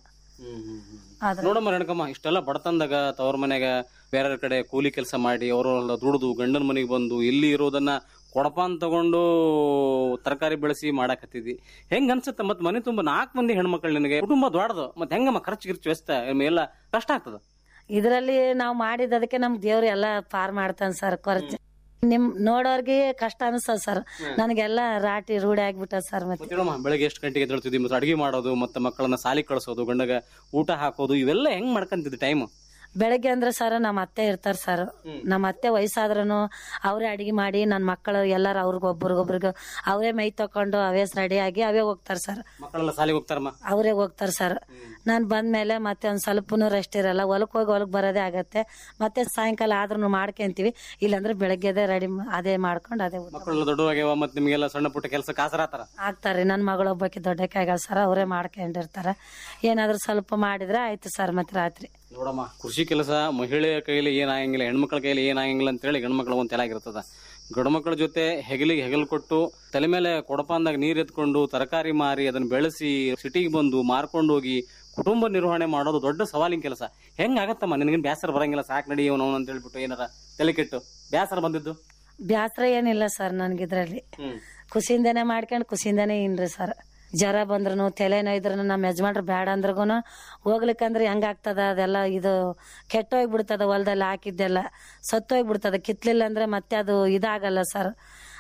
ಆದ್ರೆ ನೋಡಮ್ಮ ರೇಣುಕಮ್ಮ ಇಷ್ಟೆಲ್ಲ ಬಡತನದಾಗ ತವ್ರ ಮನೆಗ ಬೇರೆ ಕಡೆ ಕೂಲಿ ಕೆಲಸ ಮಾಡಿ ಅವರೆಲ್ಲ ದುಡಿದು ಗಂಡನ ಮನೆಗೆ ಬಂದು ಇಲ್ಲಿ ಇರೋದನ್ನ ಕೊಡಪಾನ್ ತಗೊಂಡು ತರಕಾರಿ ಬೆಳೆಸಿ ಮಾಡಾಕತ್ತಿದ್ದಿ ಹೆಂಗ್ ಅನ್ಸುತ್ತೆ ಮತ್ ಮನೆ ತುಂಬಾ ನಾಲ್ಕು ಮಂದಿ ಹೆಣ್ಮಕ್ಳು ನಿನಗೆ ಕುಟುಂಬ ದೊಡ್ಡದು ಮತ್ತೆ ಹೆಂಗಮ್ಮ ಖರ್ಚು ಗಿರ್ಚು ವೆಚ್ಚ ಎಲ್ಲ ಕಷ್ಟ ಆಗ್ತದ ಇದ್ರಲ್ಲಿ ನಾವು ಮಾಡಿದದಕ್ಕೆ ನಮ್ ದೇವ್ರು ಎಲ್ಲ ಪಾರ್ ಮಾಡ್ತಾನ ಸರ್ ಖರ್ಚು ನಿಮ್ ನೋಡೋರ್ಗೆ ಕಷ್ಟ ಅನಿಸ್ತದ ಸರ್ ನನಗೆಲ್ಲ ರಾಟಿ ರೂಢಿ ಆಗ್ಬಿಟ್ಟ ಸರ್ ಮತ್ತೆ ಮತ್ತೆ ನೋಡಮ್ಮ ಬೆಳಗ್ಗೆ ಎಷ್ಟು ಗಂಟೆಗೆ ಎದ್ದೇಳ್ತಿದ್ವಿ ಮತ್ತೆ ಅಡಿಗೆ ಮಾಡೋದು ಮತ್ತೆ ಮಕ್ಕಳನ್ನ ಸಾಲಿ ಕಳ್ಸೋದು ಗಂಡಗ ಊಟ ಹಾಕೋದು ಇವೆಲ್ಲ ಹೆಂಗ್ ಮಾಡ್ಕಂತಿದ್ದಿ ಟೈಮ್ ಬೆಳಗ್ಗೆ ಅಂದ್ರೆ ಸರ್ ನಮ್ಮ ಅತ್ತೆ ಇರ್ತಾರ ಸರ್ ನಮ್ಮ ಅತ್ತೆ ವಯಸ್ಸಾದ್ರೂ ಅವರೇ ಅಡಿಗೆ ಮಾಡಿ ನನ್ನ ಮಕ್ಕಳು ಎಲ್ಲಾರು ಅವ್ರಿಗೆ ಒಬ್ರಿಗೊಬ್ರಿಗೆ ಅವರೇ ಮೈ ತಕೊಂಡು ಅವೇ ರೆಡಿ ಆಗಿ ಅವೇ ಹೋಗ್ತಾರ ಸರ್ ಮಕ್ಕಳೆಲ್ಲ ಸಾಲಿಗೆ ಹೋಗ್ತಾರಮ್ಮ ಅವರೇ ಹೋಗ್ತಾರ ಸರ್ ನಾನ್ ಬಂದ್ಮೇಲೆ ಮತ್ತೆ ಒಂದ್ ಸ್ವಲ್ಪನೂ ರೆಸ್ಟ್ ಇರಲ್ಲ ಹೊಲಕ್ ಹೋಗಿ ಹೊಲಕ್ ಬರೋದೇ ಆಗತ್ತೆ ಮತ್ತೆ ಸಾಯಂಕಾಲ ಆದ್ರೂ ಮಾಡ್ಕೊಂತೀವಿ ಇಲ್ಲಾಂದ್ರೆ ಬೆಳಗ್ಗೆದೆ ರೆಡಿ ಅದೇ ಮಾಡ್ಕೊಂಡು ಅದೇ ಊಟ ಮಕ್ಕಳೆಲ್ಲ ದೊಡ್ಡವಾಗ್ಯಾವ ಮತ್ತೆ ನಿಮ್ಗೆಲ್ಲ ಸಣ್ಣ ಪುಟ್ಟ ಕೆಲಸ ಕಾಸರಾತಾರ ಆಗ್ತಾರೆ ನನ್ನ ಮಗಳೊಬ್ಬಾಕಿ ದೊಡ್ಡಕ್ಕೆ ಆಗಲ್ಲ ಸರ್ ಅವರೇ ಮಾಡ್ಕೊಂಡಿರ್ತಾರ ಏನಾದ್ರೂ ಸ್ವಲ್ಪ ಮಾಡಿದ್ರೆ ಆಯ್ತು ಸರ್ ಮತ್ತೆ ರಾತ್ರಿ ನೋಡಮ್ಮ ಕೃಷಿ ಕೆಲಸ ಮಹಿಳೆಯ ಕೈಲಿ ಏನಾಗಂಗಿಲ್ಲ ಹೆಣ್ಮಕ್ಳ ಕೈಲಿ ಏನಾಗಂಗಿಲ್ಲ ಅಂತ ಹೇಳಿ ಗಂಡ್ಮಕ್ಳ ಒಂದ್ ತಲೆಯಾಗಿರ್ತದ ಗಂಡ್ಮಕ್ಳ ಜೊತೆ ಹೆಗಲಿಗೆ ಹೆಗಲು ಕೊಟ್ಟು ತಲೆ ಮೇಲೆ ಕೊಡಪಾನ್ದಾಗ ನೀರ್ ಎತ್ಕೊಂಡು ತರಕಾರಿ ಮಾರಿ ಅದನ್ನ ಬೆಳೆಸಿ ಸಿಟಿಗೆ ಬಂದು ಮಾರ್ಕೊಂಡು ಹೋಗಿ ಕುಟುಂಬ ನಿರ್ವಹಣೆ ಮಾಡೋದು ದೊಡ್ಡ ಸವಾಲಿನ ಕೆಲಸ ಹೆಂಗ್ ಆಗತ್ತಮ್ಮ ನಿನಗೇನ್ ಬೇಸರ ಬರಂಗಿಲ್ಲ ಸಾಕ್ ನಡಿ ಅವನು ಅಂತ ಹೇಳ್ಬಿಟ್ಟು ಏನಾರ ತಲೆ ಕೆಟ್ಟು ಬೇಸರ ಬಂದಿದ್ದು ಬ್ಯಾಸ್ರ ಏನಿಲ್ಲ ಸರ್ ನನ್ಗಿದ್ರಲ್ಲಿ ಖುಷಿಯಿಂದನೇ ಮಾಡ್ಕೊಂಡು ಖುಷಿಯಿಂದನೇ ಇನ್ರಿ ಸರ್ ಜ್ವರ ಬಂದ್ರು ತಲೆ ನೋಯ್ದ್ರು ನಮ್ಮ ಯಜಮಾನ್ರು ಬೇಡ ಅಂದ್ರಗೂ ಹೋಗ್ಲಿಕ್ಕಂದ್ರೆ ಹೆಂಗಾಗ್ತದ ಅದೆಲ್ಲ ಇದು ಕೆಟ್ಟೋಗ್ಬಿಡ್ತದ ಹೊಲದಲ್ಲಿ ಹಾಕಿದ್ದೆಲ್ಲ ಸತ್ತೋಗ್ಬಿಡ್ತದ ಕಿತ್ಲಿಲ್ಲ ಅಂದ್ರೆ ಮತ್ತೆ ಅದು ಇದಾಗಲ್ಲ ಸರ್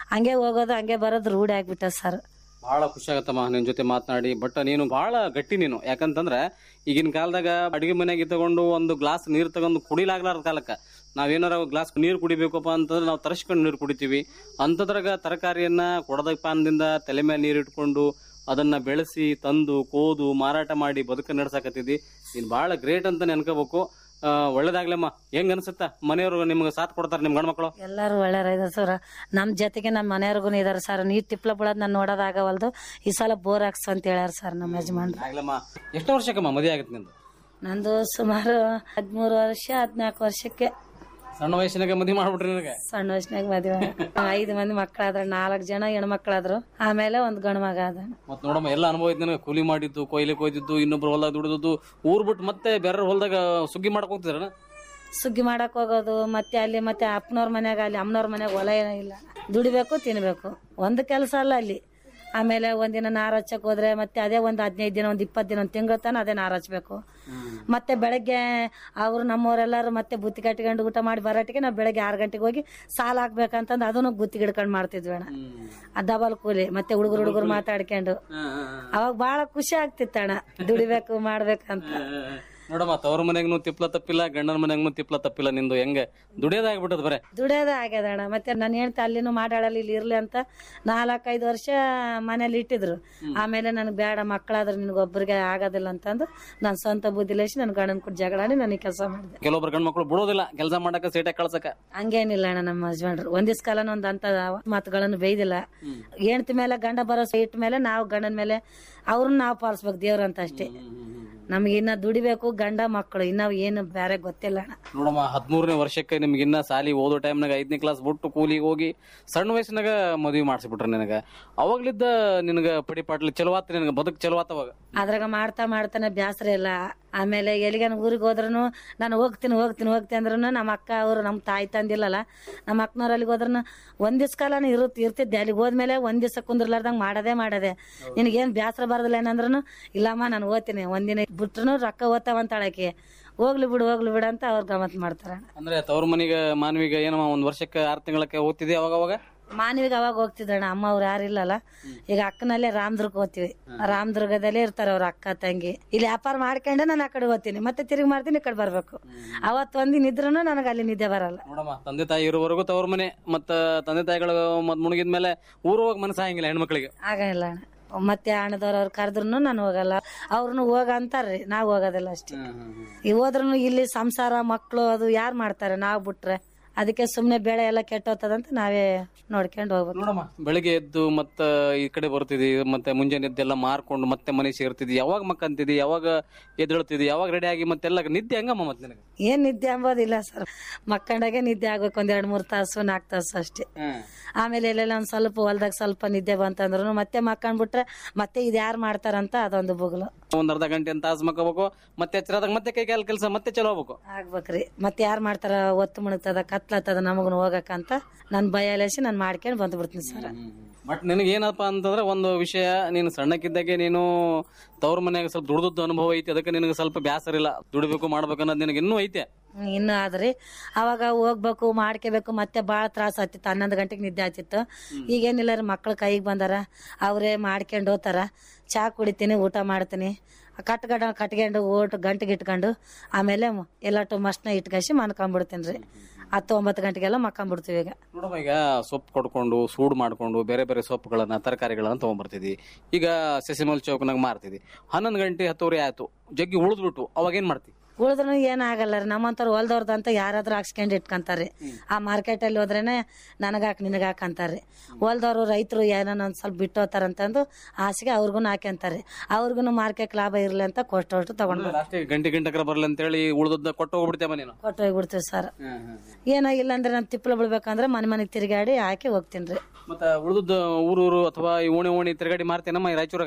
ಹಂಗೆ ಹೋಗೋದು ಹಂಗೆ ಬರೋದು ರೂಢಿ ಆಗ್ಬಿಟ್ಟ ಸರ್ ಬಹಳ ಖುಷಿ ಆಗತ್ತಮ್ಮ ನಿನ್ ಜೊತೆ ಮಾತನಾಡಿ ಬಟ್ ನೀನು ಬಹಳ ಗಟ್ಟಿ ನೀನು ಯಾಕಂತಂದ್ರೆ ಈಗಿನ ಕಾಲದಾಗ ಅಡಿಗೆ ಮನೆಗೆ ತಗೊಂಡು ಒಂದು ಗ್ಲಾಸ್ ನೀರು ತಗೊಂಡು ಕುಡಿಲಾಗ್ಲಾರ್ದ ಕಾಲಕ್ಕ ನಾವೇನಾರ ಗ್ಲಾಸ್ ನೀರು ಕುಡಿಬೇಕಪ್ಪ ಅಂತಂದ್ರೆ ನಾವು ತರಿಸ್ಕೊಂಡು ನೀರು ಕುಡಿತೀವಿ ಅಂಥದ್ರಾಗ ತರಕಾರಿಯನ್ನ ಕೊಡದ ಪಾನದಿಂದ ತಲೆ ಮೇಲೆ ನೀರು ಇಟ್ಕೊಂಡು ಅದನ್ನ ಬೆಳೆಸಿ ತಂದು ಕೋದು ಮಾರಾಟ ಮಾಡಿ ಬದುಕ ನಡ್ಸಾಕತ್ತಿದ್ದಿ ನೀನ್ ಬಹಳ ಗ್ರೇಟ್ ಅಂತ ನೆನ್ಕೋಬೇಕು ಆ, ಒಳ್ಳೇದಾಗ್ಲಮ್ಮ ಹೆಂಗ್ ಅನ್ಸುತ್ತ ಮನೆಯವರು ನಿಮ್ಗೆ ಸಾಥ್ ಕೊಡ್ತಾರೆ ನಿಮ್ ಗಂಡ್ಮಕ್ಳು ಎಲ್ಲರೂ ಒಳ್ಳೆಯವ್ರ ಸರ್ ನಮ್ಮ ಜೊತೆಗೆ ನಮ್ಮ ಮನೆಯವ್ರಿಗೂ ಇದಾರೆ ಸರ್ ನೀರು ತಿಪ್ಲ ಬಿಡೋದು ನಾನು ನೋಡೋದಾಗವಲ್ದು ಈ ಸಲ ಬೋರ್ ಹಾಕ್ಸು ಅಂತ ಹೇಳ್ಯಾರ ಸರ್ ನಮ್ಮ ಯಜಮಾನ್ರು ಆಗ್ಲಮ್ಮ ಎಷ್ಟು ವರ್ಷಕ್ಕಮ್ಮ ಮದುವೆ ಆಗತ್ತೆ ನಿಂದು ನಂದು ಸುಮಾರು ಹದಿಮೂರು ವರ್ಷ ಹದಿನಾಲ್ಕು ವರ್ಷಕ್ಕೆ ಸಣ್ಣ ವಯಸ್ಸಿನಾಗ ಮದುವೆ ಮಾಡ್ಬಿಟ್ರಿ ನಿನಗೆ ಸಣ್ಣ ವಯಸ್ಸಿನಾಗ ಮದುವೆ ಐದು ಮಂದಿ ಮಕ್ಕಳಾದ್ರ ನಾಲ್ಕು ಜನ ಹೆಣ್ಮಕ್ಳಾದ್ರು ಆಮೇಲೆ ಒಂದು ಗಂಡು ಮಗ ಅದ ಮತ್ ನೋಡಮ್ಮ ಎಲ್ಲ ಅನುಭವ ಐತಿ ನನಗೆ ಕೂಲಿ ಮಾಡಿದ್ದು ಕೊಯ್ಲಿ ಕೊಯ್ದಿದ್ದು ಇನ್ನೊಬ್ರು ಹೊಲದಾಗ ದುಡಿದದ್ದು ಊರ್ ಬಿಟ್ಟು ಮತ್ತೆ ಬೇರೆ ಹೊಲದಾಗ ಸುಗ್ಗಿ ಮಾಡಕ್ ಹೋಗ್ತಿದ್ರ ಸುಗ್ಗಿ ಮಾಡಕ್ ಹೋಗೋದು ಮತ್ತೆ ಅಲ್ಲಿ ಮತ್ತೆ ಅಪ್ಪನವ್ರ ಮನ್ಯಾಗ ಅಲ್ಲಿ ಅಮ್ಮನವ್ರ ಮನ್ಯಾಗ ಹೊಲ ಏನೋ ಇಲ್ಲ ದುಡಿಬೇಕು ತಿನ್ಬೇಕು ಒಂದು ಕೆಲಸ ಅಲ್ಲ ಅಲ್ಲಿ ಆಮೇಲೆ ಒಂದಿನ ನಾರ್ ಹಚ್ಚಕ್ ಹೋದ್ರೆ ಮತ್ತೆ ಅದೇ ಒಂದು ಹದಿನೈದು ದಿನ ಒಂದು ಇಪ್ಪತ್ತು ದಿನ ಒಂದು ತಿಂಗಳ ತನ ಅದೇ ನಾರ್ ಹಚ್ಬೇಕು ಮತ್ತೆ ಬೆಳಗ್ಗೆ ಅವ್ರು ನಮ್ಮವರೆಲ್ಲರೂ ಮತ್ತೆ ಬುತ್ತಿ ಕಟ್ಕೊಂಡು ಊಟ ಮಾಡಿ ಬರೋಟಿಗೆ ನಾವು ಬೆಳಗ್ಗೆ ಆರು ಗಂಟೆಗೆ ಹೋಗಿ ಸಾಲ ಹಾಕ್ಬೇಕಂತಂದು ಅದನ್ನು ಗುತ್ತಿ ಹಿಡ್ಕೊಂಡು ಮಾಡ್ತಿದ್ವಿ ಅಣ್ಣ ಆ ಡಬಲ್ ಕೂಲಿ ಮತ್ತೆ ಹುಡುಗರು ಹುಡುಗರು ಮಾತಾಡ್ಕೊಂಡು ಅವಾಗ ಬಹಳ ಖುಷಿ ಆಗ್ತಿತ್ತಣ್ಣ ದುಡಿಬೇಕು ಮಾಡ್ಬೇಕಂತ ನೋಡಮ್ಮ ತವ್ರ ಮನೆಗೂ ತಿಪ್ಲ ತಪ್ಪಿಲ್ಲ ಗಂಡನ ಮನೆಗೂ ತಿಪ್ಲ ತಪ್ಪಿಲ್ಲ ನಿಂದು ಹೆಂಗೆ ದುಡಿಯೋದಾಗ್ಬಿಟ್ಟದ ಬರೇ ದುಡಿಯೋದೇ ಆಗ್ಯದಣ್ಣ ಮತ್ತೆ ನಾನು ಹೇಳ್ತಾ ಅಲ್ಲಿನೂ ಮಾಡಾಡಲ್ಲಿ ಇಲ್ಲಿ ಇರ್ಲಿ ಅಂತ ನಾಲ್ಕೈದು ವರ್ಷ ಮನೇಲಿ ಇಟ್ಟಿದ್ರು ಆಮೇಲೆ ನನಗೆ ಬೇಡ ಮಕ್ಕಳಾದ್ರೆ ನಿನಗೊಬ್ಬರಿಗೆ ಆಗೋದಿಲ್ಲ ಅಂತಂದು ನಾನು ಸ್ವಂತ ಬುದ್ಧಿಲೇಸಿ ನನ್ನ ಗಂಡನ ಕೂಡ ಜಗಳಾಡಿ ನನಗೆ ಕೆಲಸ ಮಾಡಿದೆ ಕೆಲವೊಬ್ರು ಗಂಡ್ ಮಕ್ಳು ಬಿಡೋದಿಲ್ಲ ಕೆಲಸ ಮಾಡಕ ಸೇಟೆ ಕಳ್ಸಕ ಹಂಗೇನಿಲ್ಲ ಅಣ್ಣ ನಮ್ಮ ಹಸ್ಬೆಂಡ್ರು ಒಂದಿಸ್ ಕಾಲನ ಒಂದ್ ಅಂತ ಮಾತುಗಳನ್ನು ಬೈದಿಲ್ಲ ಹೆಣ್ತಿ ಮೇಲೆ ಗಂಡ ಭರೋಸೆ ಇಟ್ಟ ಮೇಲೆ ನಾವು ಗಂಡನ ಮೇಲೆ ಅವ್ರನ್ನ ನಾವು ಪಾಲಿಸ್ಬೇಕು ದೇವ್ರಂತ ಅಷ್ಟೇ ನಮ್ಗೆ ಇನ್ನ ದುಡಿಬೇಕು ಗಂಡ ಮಕ್ಕಳು ಇನ್ನ ಏನು ಬೇರೆ ಗೊತ್ತಿಲ್ಲ ಅಣ್ಣ ನೋಡಮ್ಮ ಹದಿಮೂರನೇ ವರ್ಷಕ್ಕೆ ನಿಮ್ಗೆ ಇನ್ನ ಸಾಲಿ ಓದೋ ಟೈಮ್ನಾಗ ಐದನೇ ಕ್ಲಾಸ್ ಬಿಟ್ಟು ಕೂಲಿಗೆ ಹೋಗಿ ಸಣ್ಣ ವಯಸ್ಸಿನಾಗ ಮದುವೆ ಮಾಡಿಸ್ಬಿಟ್ರ ನಿನಗ ಅವಾಗ್ಲಿದ್ದ ನಿನಗ ಪಡಿ ಪಾಟ್ಲಿ ಚಲೋವಾತ ನಿನಗ ಬದುಕ್ ಚಲೋವಾತ ಅವಾಗ ಅದ್ರಾಗ ಮಾಡ್ತಾ ಮಾಡ್ತಾನೆ ಬ್ಯಾಸರ ಇಲ್ಲ ಆಮೇಲೆ ಎಲ್ಲಿಗಾನ ಊರಿಗೆ ಹೋದ್ರೂ ನಾನು ಹೋಗ್ತೀನಿ ಹೋಗ್ತೀನಿ ಹೋಗ್ತೀನಿ ಅಂದ್ರೂ ನಮ್ಮ ಅಕ್ಕ ಅವರು ನಮ್ಮ ತಾಯಿ ತಂದಿಲ್ಲಲ್ಲ ನಮ್ಮ ಅಕ್ಕನವ್ರು ಅಲ್ಲಿಗೆ ಹೋದ್ರೂ ಒಂದ್ ದಿವ್ಸ ಕಾಲನ ಇರುತ್ತೆ ಇರ್ತಿದ್ದೆ ಅಲ್ಲಿಗೆ ಹೋದ್ಮೇಲೆ ಒಂದ್ ದಿವ್ಸ ಕುಂದ್ರಲಾರ್ದಂಗೆ ಮಾಡದೇ ಮಾಡದೆ ನಿನಗೇನು ಬ್ಯಾಸರ ಬರೋದಿಲ್ಲ ಏನಂದ್ರೂ ಇಲ್ಲಮ್ಮ ನಾನು ಓದ್ತೀನಿ ಒಂದಿನ ಬಿಟ್ರು ರೊಕ್ಕ ಓದ್ತಾವಂತಾಳಕ್ಕೆ ಹೋಗ್ಲಿ ಬಿಡು ಹೋಗ್ಲಿ ಬಿಡು ಅಂತ ಅವ್ರು ಗಮತ್ ಮಾಡ್ತಾರೆ ಅಂದ್ರೆ ತವ್ರ ಮನಿಗ ಮಾನವಿಗ ಏನಮ್ಮ ಒಂದ್ ವರ್ಷಕ್ಕೆ ಆರ್ ತಿಂಗಳಕ್ಕೆ ಓದ್ತಿದ್ದೆ ಅವಾಗ ಅವಾಗ ಮಾನವಿಗೆ ಅವಾಗ ಹೋಗ್ತಿದ್ದಣ್ಣ ಅಮ್ಮ ಅವ್ರು ಯಾರು ಇಲ್ಲಲ್ಲ ಈಗ ಅಕ್ಕನಲ್ಲೇ ರಾಮದುರ್ಗ ಹೋಗ್ತೀವಿ ರಾಮದುರ್ಗದಲ್ಲೇ ಇರ್ತಾರೆ ಅವ್ರ ಅಕ್ಕ ತಂಗಿ ಇಲ್ಲಿ ವ್ಯಾಪಾರ ಮಾಡ್ಕೊಂಡೆ ನಾನು ಆ ಕಡೆ ಹೋಗ್ತೀನಿ ಮತ್ತೆ ತಿರುಗಿ ಮಾಡ್ತೀನಿ ಈ ಕಡೆ ಬರ್ಬೇಕು ಅವತ್ತು ಒಂದಿನ ಇದ್ರೂ ನನಗೆ ಅಲ್ಲಿ ನಿದ್ದೆ ಬರಲ್ಲ ನೋಡಮ್ಮ ತಂದೆ ತಾಯಿ ಇರೋವರೆಗೂ ತವ್ರ ಮನೆ ಮತ್ತ ತಂದೆ ತಾಯಿಗಳು ಮತ್ ಮುಳುಗಿದ ಮೇಲೆ ಊರು ಹೋಗಿ ಮನಸ್ಸಾಗಿಲ್ಲ ಹೆಣ್ಮಕ್ಳಿಗೆ ಆಗಲ್ಲ ಅಣ್ಣ ಮತ್ತೆ ಹಣದವ್ರು ಅವ್ರು ಕರೆದ್ರು ನಾನು ಹೋಗಲ್ಲ ಅವ್ರನ್ನು ಹೋಗ ಅಂತಾರ್ರಿ ನಾವು ಹೋಗೋದಿಲ್ಲ ಅಷ್ಟೇ ಈ ಹೋದ್ರೂ ಇಲ್ಲಿ ಸಂಸಾರ ಮಕ್ಕಳು ಅದು ಯಾರು ಮಾಡ್ತಾರೆ ನಾವು ಬಿಟ್ರೆ ಅದಕ್ಕೆ ಸುಮ್ಮನೆ ಬೆಳೆ ಎಲ್ಲ ಕೆಟ್ಟೋಗ್ತದಂತ ನಾವೇ ನೋಡ್ಕೊಂಡು ಹೋಗ್ಬೇಕು ನೋಡಮ್ಮ ಬೆಳಿಗ್ಗೆ ಎದ್ದು ಮತ್ತ ಈ ಕಡೆ ಬರ್ತಿದಿ ಮತ್ತೆ ಮುಂಜಾನೆ ಎದ್ದೆಲ್ಲ ಮಾರ್ಕೊಂಡು ಮತ್ತೆ ಮನೆ ಸೇರ್ತಿದ್ದಿ ಯಾವಾಗ ಮಕ್ಕಂತಿದಿ ಯಾವಾಗ ಎದ್ದೇಳ್ತಿದಿ ಯಾವಾಗ ರೆಡಿ ಆಗಿ ಮತ್ತೆಲ್ಲ ನಿದ್ದೆ ಹೆಂಗಮ್ಮ ಮತ್ತೆ ನಿನಗೆ ಏನ್ ನಿದ್ದೆ ಅಂಬೋದಿಲ್ಲ ಸರ್ ಮಕ್ಕಂಡಾಗೆ ನಿದ್ದೆ ಆಗ್ಬೇಕು ಒಂದ್ ಎರಡ್ ಮೂರ್ ತಾಸು ನಾಲ್ಕು ತಾಸು ಅಷ್ಟೇ ಆಮೇಲೆ ಎಲ್ಲೆಲ್ಲ ಒಂದ್ ಸ್ವಲ್ಪ ಹೊಲ್ದಾಗ ಸ್ವಲ್ಪ ನಿದ್ದೆ ಬಂತಂದ್ರು ಮತ್ತೆ ಮಕ್ಕಂಡ್ಬಿಟ್ರೆ ಮತ್ತೆ ಇದು ಯಾರು ಮಾಡ್ತಾರಂತ ಅದೊಂದು ಬುಗ್ಲು ಒಂದ್ ಅರ್ಧ ಗಂಟೆ ಅಂತ ತಾಸು ಮಕ್ಕಬೇಕು ಮತ್ತೆ ಎಚ್ಚರಾದಾಗ ಮತ್ತೆ ಕೈ ಕಾಲ ಕೆಲಸ ಮತ್ತೆ ಚಲೋ ಹೋಗ್ಬೇಕು ಆಗ್ಬೇಕ್ರಿ ಮತ್ತೆ ಯಾರು ಮಾಡ್ತಾರ ಒತ್ತು ಮುಣಗ್ತದ ಕತ್ಲತ್ತದ ನಮಗನು ಹೋಗಕ್ಕಂತ ನನ್ ಭಯಲೇಸಿ ನಾನು ಮಾಡ್ಕೊಂಡು ಬಂದು ಬಿಡ್ತೀನಿ ಸರ್ ಬಟ್ ನಿನಗೆ ಏನಪ್ಪ ಅಂತಂದ್ರೆ ಒಂದು ವಿಷಯ ನೀನು ಸಣ್ಣಕ್ಕಿದ್ದಾಗೆ ನೀನು ತವ್ರ ಮನ್ಯಾಗ ಸ್ವಲ್ಪ ದುಡ್ದದ್ದು ಅನುಭವ ಐತಿ ಅದಕ್ಕೆ ನಿನಗೆ ಸ್ವಲ್ಪ ಬ್ಯಾಸರ ಇಲ್ಲ ದುಡಿಬೇಕು ಮಾಡ್ಬೇಕು ಅನ್ನೋದು ನಿನಗೆ ಇನ್ನೂ ಐತೆ ಹ್ಮ್, ಇನ್ನು ಆದ್ರಿ ಅವಾಗ ಹೋಗ್ಬೇಕು ಮಾಡ್ಕೋಬೇಕು ಮತ್ತೆ ಭಾಳ ತ್ರಾಸ ಆತಿತ್ತು ಹನ್ನೊಂದು ಗಂಟೆಗೆ ನಿದ್ದೆ ಆತಿತ್ತು ಈಗೇನಿಲ್ಲ ರೀ ಮಕ್ಳು ಕೈಗೆ ಬಂದಾರ ಅವರೇ ಮಾಡ್ಕೊಂಡು ಹೋತಾರ ಚಾ ಕುಡಿತೀನಿ ಊಟ ಮಾಡ್ತೀನಿ ಕಟ್ಗಡ ಕಟ್ಕೊಂಡು ಓಟ್ ಗಂಟೆಗೆ ಇಟ್ಕೊಂಡು ಆಮೇಲೆ ಎಲ್ಲಟು ಮಸ್ಟ್ನ ಇಟ್ಕಸಿ ಮನ್ಕೊಂಡ್ಬಿಡ್ತೀನಿ ರೀ ಹತ್ತು ಒಂಬತ್ತು ಗಂಟೆಗೆಲ್ಲ ಮಕ್ಕೊಂಡ್ಬಿಡ್ತೀವಿ ಈಗ ನೋಡಮ್ಮ ಈಗ ಸೊಪ್ಪು ಕೊಡ್ಕೊಂಡು ಸೂಡ್ ಮಾಡ್ಕೊಂಡು ಬೇರೆ ಬೇರೆ ಸೊಪ್ಪುಗಳನ್ನ ತರಕಾರಿಗಳನ್ನ ತಗೊಂಡ್ಬರ್ತಿದ್ವಿ ಈಗ ಸಸಿಮಲ್ ಚೌಕ್ನಾಗ ಮಾರ್ತಿದ್ವಿ ಹನ್ನೊಂದು ಗಂಟೆ ಹತ್ತುವರೆ ಆಯ್ತು ಜಗ್ಗಿ ಉಳಿದ್ಬಿಟ್ಟು ಅವಾಗ ಏನ್ ಮಾಡ್ತಿ ಉಳಿದ್ರು ಏನಾಗಲ್ಲ ರೀ ನಮ್ಮಂತವ್ರು ಹೊಲ್ದವ್ರದಂತ ಯಾರಾದ್ರೂ ಹಾಕ್ಸ್ಕೊಂಡು ಇಟ್ಕೊಂತಾರ್ರಿ ಆ ಮಾರ್ಕೆಟ್ ಅಲ್ಲಿ ಹೋದ್ರೇನೆ ನನಗಾಕ್ ನಿನಗಾಕ್ ಅಂತಾರ್ರಿ ಹೊಲ್ದವ್ರು ರೈತರು ಏನೋ ಒಂದ್ ಸ್ವಲ್ಪ ಬಿಟ್ಟು ಹೋತಾರಂತಂದು ಆಸೆಗೆ ಅವ್ರಿಗೂ ಹಾಕ್ಯಂತಾರ್ರಿ ಅವ್ರಿಗೂ ಮಾರ್ಕೆಟ್ ಲಾಭ ಇರ್ಲಿ ಅಂತ ಕೊಟ್ಟಷ್ಟು ತಗೊಂಡು ಲಾಸ್ಟಿಗೆ ಗಂಟೆ ಗಂಟೆಕರ ಬರ್ಲಿ ಅಂತೇಳಿ ಉಳ್ದದ್ದ ಕೊಟ್ಟು ಹೋಗ್ಬಿಡ್ತೇವ ನೀನು ಕೊಟ್ಟು ಹೋಗ್ಬಿಡ್ತೀವಿ ಸರ್ ಏನೋ ಇಲ್ಲಾಂದ್ರೆ ನಾನು ತಿಪ್ಪಲು ಬಿಡ್ಬೇಕಂದ್ರೆ ಮನೆ ಮನೆಗೆ ತಿರುಗಾಡಿ ಹಾಕಿ ಹೋಗ್ತೀನಿ ರೀ ಮತ್ತ ಉಳ್ದದ್ದು ಊರೂರು ಅಥವಾ ಈ ಓಣಿ ಓಣಿ ತಿರುಗಾಡಿ ಮಾರ್ತೇನಮ್ಮ ಈ ರಾಯಚೂರಾಗ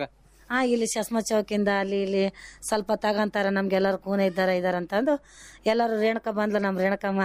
ಆ ಇಲ್ಲಿ ಶಸ್ಮ ಚೌಕಿಂದ ಅಲ್ಲಿ ಇಲ್ಲಿ ಸ್ವಲ್ಪ ತಗಂತಾರ ನಮ್ಗೆಲ್ಲರೂ ಕೂನೆ ಇದ್ದಾರ ಇದಾರ ಅಂತಂದು ಎಲ್ಲರೂ ರೇಣುಕ ಬಂದ್ಲು ನಮ್ ರೇಣುಕಮ್ಮ